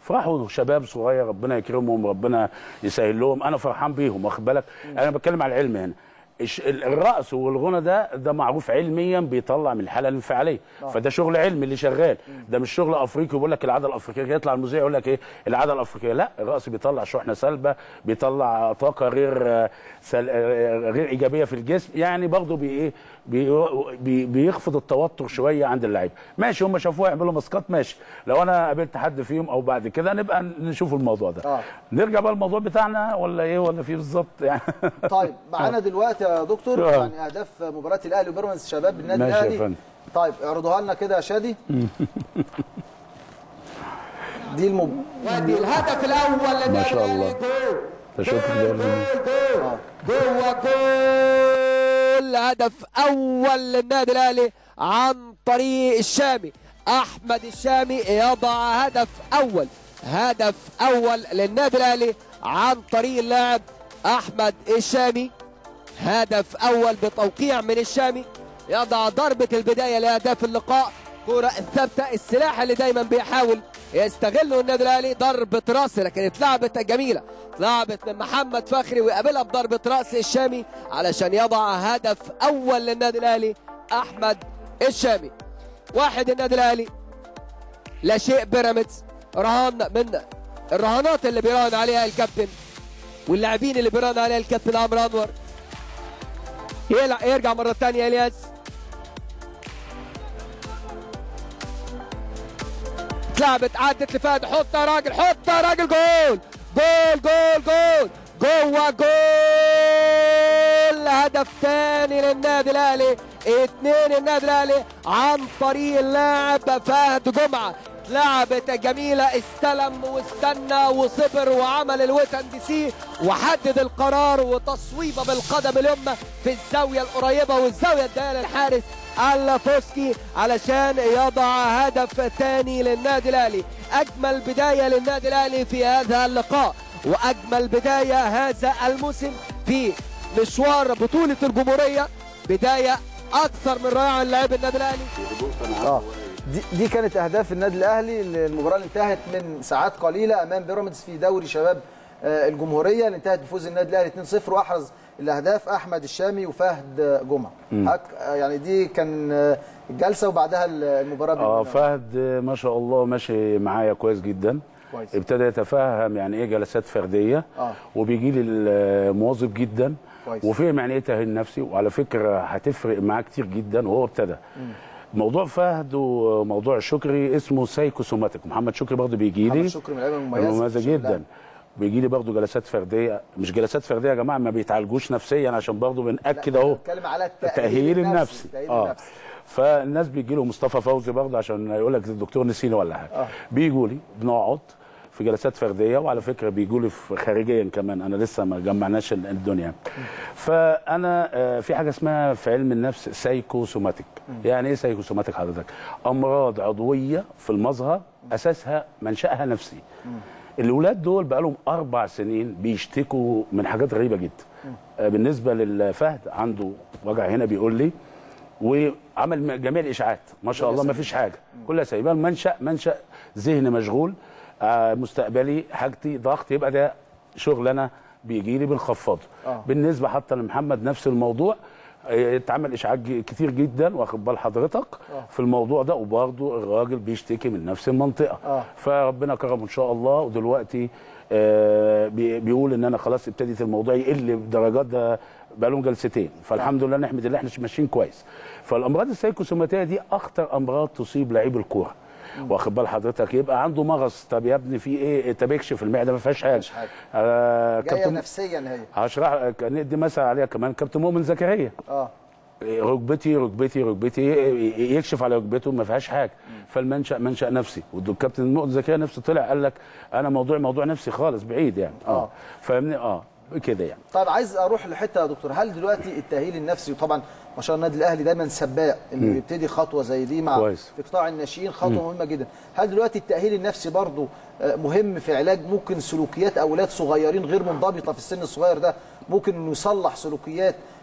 فرحوا شباب صغير ربنا يكرمهم ربنا يسهل لهم انا فرحان بيهم واخد بالك انا بتكلم على العلم هنا الش- ال- الرقص والغنى ده ده معروف علميا بيطلع من الحاله الانفعاليه فده شغل علمي اللي شغال ده مش شغل افريقي بيقول لك العاده الافريقيه يطلع المذيع يقول لك ايه العاده الافريقيه لا الرقص بيطلع شحنه سلبه بيطلع طاقه غير آه، سل... آه، غير ايجابيه في الجسم يعني برضه بي ايه بي... بي... بيخفض التوتر شويه عند اللعيبه ماشي هم شافوها يعملوا ماسكات ماشي لو انا قابلت حد فيهم او بعد كده نبقى نشوف الموضوع ده آه. نرجع بقى الموضوع بتاعنا ولا ايه ولا في بالظبط يعني طيب معانا دلوقتي يا دكتور آه. يعني اهداف مباراه الاهلي وبيراميدز شباب النادي ماشي يا الاهلي فندم. طيب اعرضوها لنا كده يا شادي دي المب... وادي الهدف الاول للنادي شاء الاهلي الله. جول ده شكر جول جميل. جول جول جوه جول هدف اول للنادي الاهلي عن طريق الشامي احمد الشامي يضع هدف اول هدف اول للنادي الاهلي عن طريق اللاعب احمد الشامي هدف اول بتوقيع من الشامي يضع ضربة البداية لأهداف اللقاء كرة ثابتة السلاح اللي دايما بيحاول يستغله النادي الأهلي ضربة راس لكن اتلعبت جميلة اتلعبت من محمد فخري ويقابلها بضربة راس الشامي علشان يضع هدف أول للنادي الأهلي أحمد الشامي واحد النادي الأهلي لا شيء بيراميدز رهان من الرهانات اللي بيراهن عليها الكابتن واللاعبين اللي بيراهن عليها الكابتن عمرو انور يلع- يرجع مرة ثانية الياس اتلعبت عدت لفهد حط يا راجل حط يا راجل جول جول جول جول جوه جول هدف ثاني للنادي الاهلي اثنين النادي الاهلي عن طريق اللاعب فهد جمعه لعبة جميلة استلم واستنى وصبر وعمل الوتن دي سي وحدد القرار وتصويبه بالقدم اليمنى في الزاوية القريبة والزاوية الدائرة للحارس الفوسكي علشان يضع هدف ثاني للنادي الاهلي اجمل بدايه للنادي الاهلي في هذا اللقاء واجمل بدايه هذا الموسم في مشوار بطوله الجمهوريه بدايه اكثر من رائعه للاعب النادي الاهلي اه دي, دي كانت اهداف النادي الاهلي المباراه اللي انتهت من ساعات قليله امام بيراميدز في دوري شباب آه، الجمهوريه اللي انتهت بفوز النادي الاهلي 2-0 واحرز الاهداف احمد الشامي وفهد جمعه هك آه، يعني دي كان آه، الجلسه وبعدها المباراه اه بال- فهد ما شاء الله ماشي معايا كويس جدا كويس. ابتدى يتفهم يعني ايه جلسات فرديه آه. وبيجي لي الموظف جدا كويس. وفهم يعني ايه تاهيل نفسي وعلى فكره هتفرق معاه كتير جدا وهو ابتدى موضوع فهد وموضوع شكري اسمه سايكوسوماتيك محمد شكري برضه بيجي لي محمد شكري من اللعيبه المميزه مميزه في الشغل. جدا بيجي لي برضه جلسات فرديه مش جلسات فرديه يا جماعه ما بيتعالجوش نفسيا عشان برضه بناكد لا، اهو بتكلم على التأهيل التاهيل النفسي، النفسي التأهيل اه النفسي. فالناس بيجي له مصطفى فوزي برضه عشان يقول لك الدكتور نسيني ولا حاجه آه. بيجوا لي بنقعد في جلسات فرديه وعلى فكره بيجوا لي في- خارجيا كمان انا لسه ما جمعناش ال- الدنيا فانا آه، في حاجه اسمها في علم النفس سايكوسوماتيك يعني ايه سايكوسوماتيك حضرتك امراض عضويه في المظهر اساسها منشاها نفسي الاولاد دول بقالهم اربع سنين بيشتكوا من حاجات غريبه جدا آه، بالنسبه للفهد عنده وجع هنا بيقول لي وعمل م- جميع الاشاعات ما شاء الله ما فيش حاجه كلها سايبه منشا منشا ذهن مشغول آه، مستقبلي حاجتي ضغط يبقى ده شغل انا بيجي لي بنخفضه آه. بالنسبه حتى لمحمد نفس الموضوع آه، اتعمل اشاعات ج- كتير جدا واخد بال حضرتك في الموضوع ده وبرضه الراجل بيشتكي من نفس المنطقه آه. فربنا كرم ان شاء الله ودلوقتي آه، بي- بيقول ان انا خلاص ابتدت الموضوع يقل بدرجات ده بقالهم جلستين فالحمد لله نحمد الله احنا ماشيين كويس فالامراض السيكوسوماتيه دي اخطر امراض تصيب لعيب الكوره واخد بال حضرتك يبقى عنده مغص طب يا ابني في ايه طب اكشف المعده ما فيهاش حاجه فيهاش حاجة. آه جايه كابتن نفسيا هي هشرح ندي مثل عليها كمان كابتن مؤمن زكريا اه ركبتي ركبتي ركبتي يكشف على ركبته ما فيهاش حاجه فالمنشا منشا نفسي والكابتن مؤمن زكريا نفسه طلع قال لك انا موضوع موضوع نفسي خالص بعيد يعني آه. اه فاهمني اه كده يعني طيب عايز اروح لحته يا دكتور هل دلوقتي التاهيل النفسي وطبعا ما شاء الله النادي الاهلي دايما سباق انه يبتدي خطوه زي دي مع كويس. في قطاع الناشئين خطوه مهمه جدا هل دلوقتي التاهيل النفسي برضه آه، مهم في علاج ممكن سلوكيات اولاد صغيرين غير منضبطه في السن الصغير ده ممكن انه يصلح سلوكيات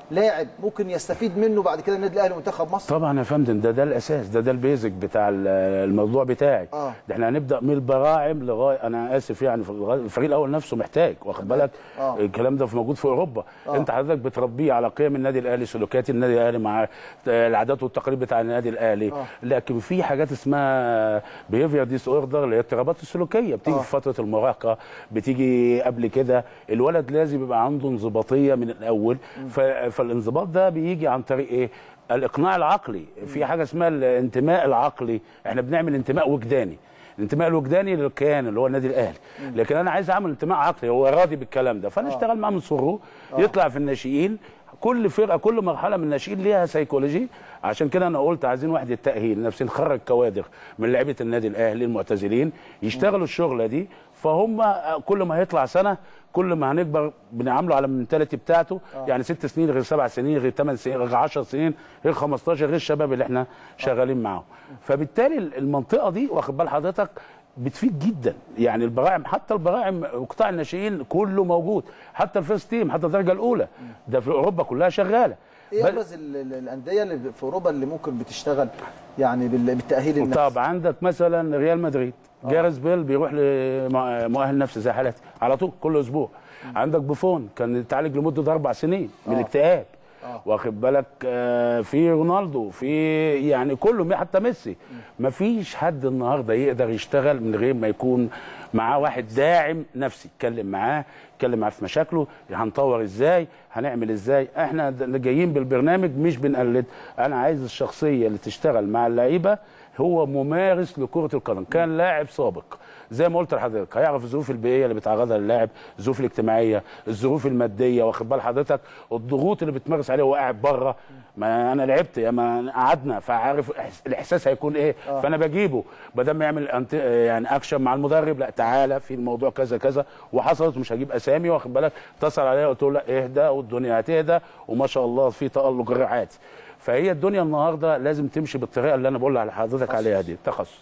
لاعب ممكن يستفيد منه بعد كده النادي الاهلي ومنتخب مصر طبعا يا فندم ده ده الاساس ده ده البيزك بتاع ال- الموضوع بتاعي آه. ده احنا هنبدا من البراعم لغايه انا اسف يعني في الغ- الفريق الاول نفسه محتاج واخد بالك آه. الكلام ده في موجود في اوروبا آه. انت حضرتك بتربيه على قيم النادي الاهلي سلوكيات النادي الاهلي مع العادات والتقاليد بتاع النادي الاهلي آه. لكن في حاجات اسمها بيهيفير ديس اوردر اللي هي الاضطرابات السلوكيه بتيجي آه. في فتره المراهقه بتيجي قبل كده الولد لازم يبقى عنده انضباطيه من الاول ف- فالانضباط ده بيجي عن طريق ايه الاقناع العقلي في حاجه اسمها الانتماء العقلي احنا بنعمل انتماء وجداني الانتماء الوجداني للكيان اللي هو النادي الاهلي لكن انا عايز اعمل انتماء عقلي هو راضي بالكلام ده فانا اشتغل معاه من صغره يطلع في الناشئين كل فرقه كل مرحله من الناشئين ليها سيكولوجي عشان كده انا قلت عايزين وحده تاهيل نفسي نخرج كوادر من لعيبه النادي الاهلي المعتزلين يشتغلوا الشغله دي فهم كل ما هيطلع سنه كل ما هنكبر بنعامله على المنتاليتي بتاعته يعني ست سنين غير سبع سنين غير ثمان سنين غير 10 سنين غير 15 غير الشباب اللي احنا شغالين معاهم فبالتالي المنطقه دي واخد بال حضرتك بتفيد جدا يعني البراعم حتى البراعم وقطاع الناشئين كله موجود حتى الفيرست تيم حتى الدرجه الاولى ده في اوروبا كلها شغاله ايه بل- ابرز ال- ال- الانديه اللي في اوروبا اللي ممكن بتشتغل يعني بال- بالتاهيل النفسي طب عندك مثلا ريال مدريد جاريس بيل بيروح لمؤهل نفسي زي حالتي على طول كل اسبوع عندك بوفون كان اتعالج لمده اربع سنين من الاكتئاب واخد بالك آه، في رونالدو في يعني كله حتى ميسي مفيش حد النهارده يقدر يشتغل من غير ما يكون معاه واحد داعم نفسي يتكلم معاه يتكلم معاه في مشاكله هنطور ازاي هنعمل ازاي احنا د- جايين بالبرنامج مش بنقلد انا عايز الشخصيه اللي تشتغل مع اللعيبه هو ممارس لكره القدم كان لاعب سابق زي ما قلت لحضرتك هيعرف الظروف البيئيه اللي بيتعرضها للاعب الظروف الاجتماعيه الظروف الماديه واخد بال حضرتك الضغوط اللي بتمارس عليه وهو قاعد بره ما انا لعبت يا ما قعدنا فعارف إحس- الاحساس هيكون ايه فانا بجيبه بدل ما يعمل أنت يعني اكشن مع المدرب لا تعالى في الموضوع كذا كذا وحصلت مش هجيب اسامي واخد بالك اتصل عليا قلت له لا اهدى والدنيا هتهدى وما شاء الله في تالق غير عادي فهي الدنيا النهارده لازم تمشي بالطريقه اللي انا بقول لحضرتك عليها دي التخصص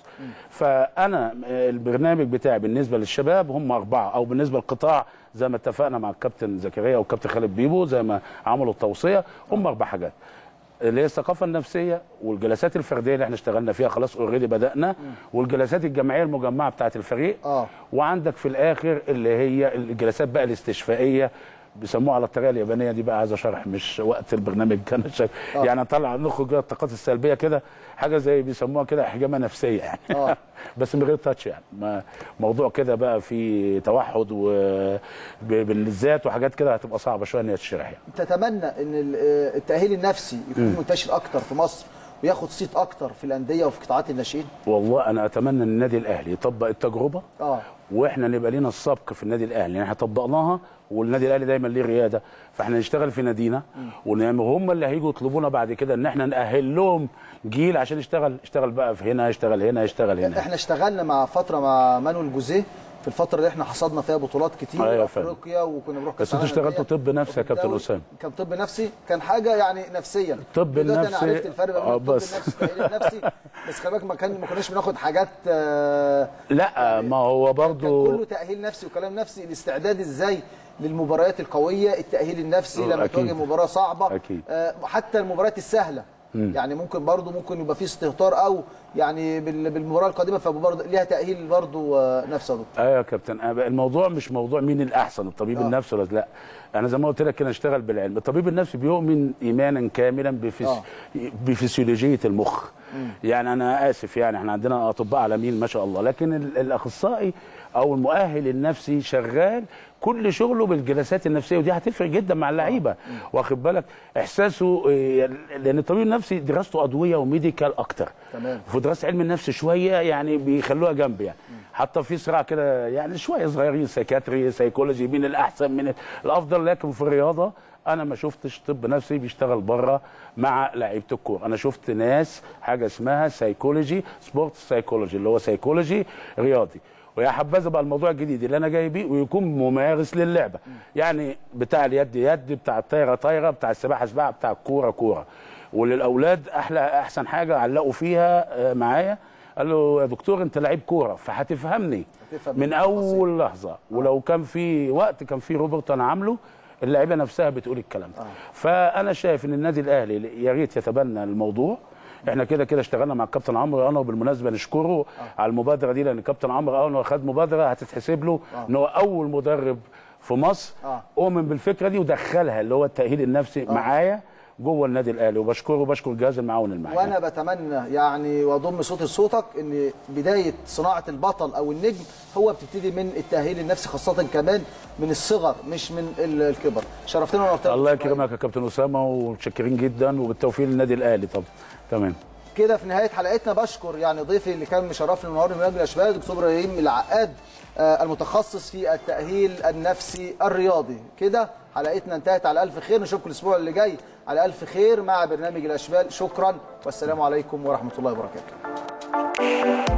فانا آه، البرنامج بتاعي بالنسبه للشباب هم اربعه او بالنسبه للقطاع زي ما اتفقنا مع الكابتن زكريا والكابتن خالد بيبو زي ما عملوا التوصيه هم اربع حاجات اللي هي الثقافه النفسيه والجلسات الفرديه اللي احنا اشتغلنا فيها خلاص اوريدي بدانا والجلسات الجماعيه المجمعه بتاعه الفريق آه. وعندك في الاخر اللي هي الجلسات بقى الاستشفائيه بيسموها على الطريقه اليابانيه دي بقى عايز اشرح مش وقت البرنامج كان شك... آه. يعني نطلع نخرج كده الطاقات السلبيه كده حاجه زي بيسموها كده حجامه نفسيه يعني آه. بس من غير تاتش يعني ما موضوع كده بقى في توحد وبالذات وحاجات كده هتبقى صعبه شويه ان هي تشرح يعني تتمنى ان ال- آه، التاهيل النفسي يكون منتشر اكتر في مصر وياخد صيت اكتر في الانديه وفي قطاعات الناشئين والله انا اتمنى ان النادي الاهلي يطبق التجربه اه واحنا نبقى لينا السبق في النادي الاهلي يعني احنا طبقناها والنادي الاهلي دايما ليه رياده فاحنا نشتغل في نادينا ونعمل هم اللي هيجوا يطلبونا بعد كده ان احنا ناهل لهم جيل عشان يشتغل يشتغل بقى في هنا يشتغل هنا يشتغل هنا احنا اشتغلنا مع فتره مع مانويل جوزيه في الفتره اللي احنا حصدنا فيها بطولات كتير أيوة في فعلا. افريقيا وكنا بنروح بس انتوا اشتغلتوا طب نفسي يا كابتن اسامه كان طب نفسي كان حاجه يعني نفسيا طب دلوقتي انا النفسي- عرفت الفرق بين آه، الطب بس. النفسي والتاهيل النفسي بس خلي بالك ما كان ما كناش بناخد حاجات آه، لا ما هو كان برضو كله تاهيل نفسي وكلام نفسي الاستعداد ازاي للمباريات القويه التاهيل النفسي آه، لما أكيد. تواجه مباراه صعبه أكيد. آه، حتى المباريات السهله يعني ممكن برضو ممكن يبقى في استهتار او يعني بال- بالمباراه القادمه فبرضه ليها تاهيل برضو آه، نفسي يا دكتور ايوه يا كابتن أنا- الموضوع مش موضوع مين الاحسن الطبيب آه. النفسي ولا لا انا زي ما قلت لك كده اشتغل بالعلم الطبيب النفسي بيؤمن ايمانا كاملا بفس... آه. بفسيولوجيه المخ يعني انا اسف يعني احنا عندنا اطباء عالميين ما شاء الله لكن ال- الاخصائي او المؤهل النفسي شغال كل شغله بالجلسات النفسيه ودي هتفرق جدا مع اللعيبه واخد بالك احساسه إيه، لان الطبيب النفسي دراسته ادويه وميديكال اكتر تمام. في دراسه علم النفس شويه يعني بيخلوها جنب يعني حتى في صراع كده يعني شويه صغيرين سيكاتري سيكولوجي مين الاحسن من الافضل لكن في الرياضه انا ما شفتش طب نفسي بيشتغل بره مع لعيبه الكوره انا شفت ناس حاجه اسمها سيكولوجي سبورت سيكولوجي اللي هو سيكولوجي رياضي ويا حبذا بقى الموضوع الجديد اللي انا جاي بيه ويكون ممارس للعبه يعني بتاع اليد يد بتاع الطايره طايره بتاع السباحه سباحه بتاع الكوره كوره وللاولاد احلى احسن حاجه علقوا فيها آه، معايا قال له يا دكتور انت لعيب كوره فهتفهمني هتفهم من اول لحظه ولو كان في وقت كان في روبرت انا عامله اللعيبه نفسها بتقول الكلام ده فانا شايف ان النادي الاهلي يا ريت يتبنى الموضوع احنا كده كده اشتغلنا مع الكابتن عمرو انا وبالمناسبه نشكره على المبادره دي لان الكابتن عمرو اول ما خد مبادره هتتحسب له ان هو اول مدرب في مصر آه. اؤمن بالفكره دي ودخلها اللي هو التاهيل النفسي معايا جوه النادي الاهلي وبشكره وبشكر الجهاز المعاون المعايا وانا بتمنى يعني واضم صوتي لصوتك ان بدايه صناعه البطل او النجم هو بتبتدي من التاهيل النفسي خاصه كمان من الصغر مش من ال- الكبر شرفتنا ونورتنا الله يكرمك يا كابتن اسامه ومتشكرين جدا وبالتوفيق للنادي الاهلي طبعا تمام كده في نهايه حلقتنا بشكر يعني ضيفي اللي كان مشرفني النهارده من نادي الاشبال دكتور ابراهيم العقاد آه، المتخصص في التاهيل النفسي الرياضي كده حلقتنا انتهت على الف خير نشوفكم الاسبوع اللي جاي على الف خير مع برنامج الاشبال شكرا والسلام عليكم ورحمه الله وبركاته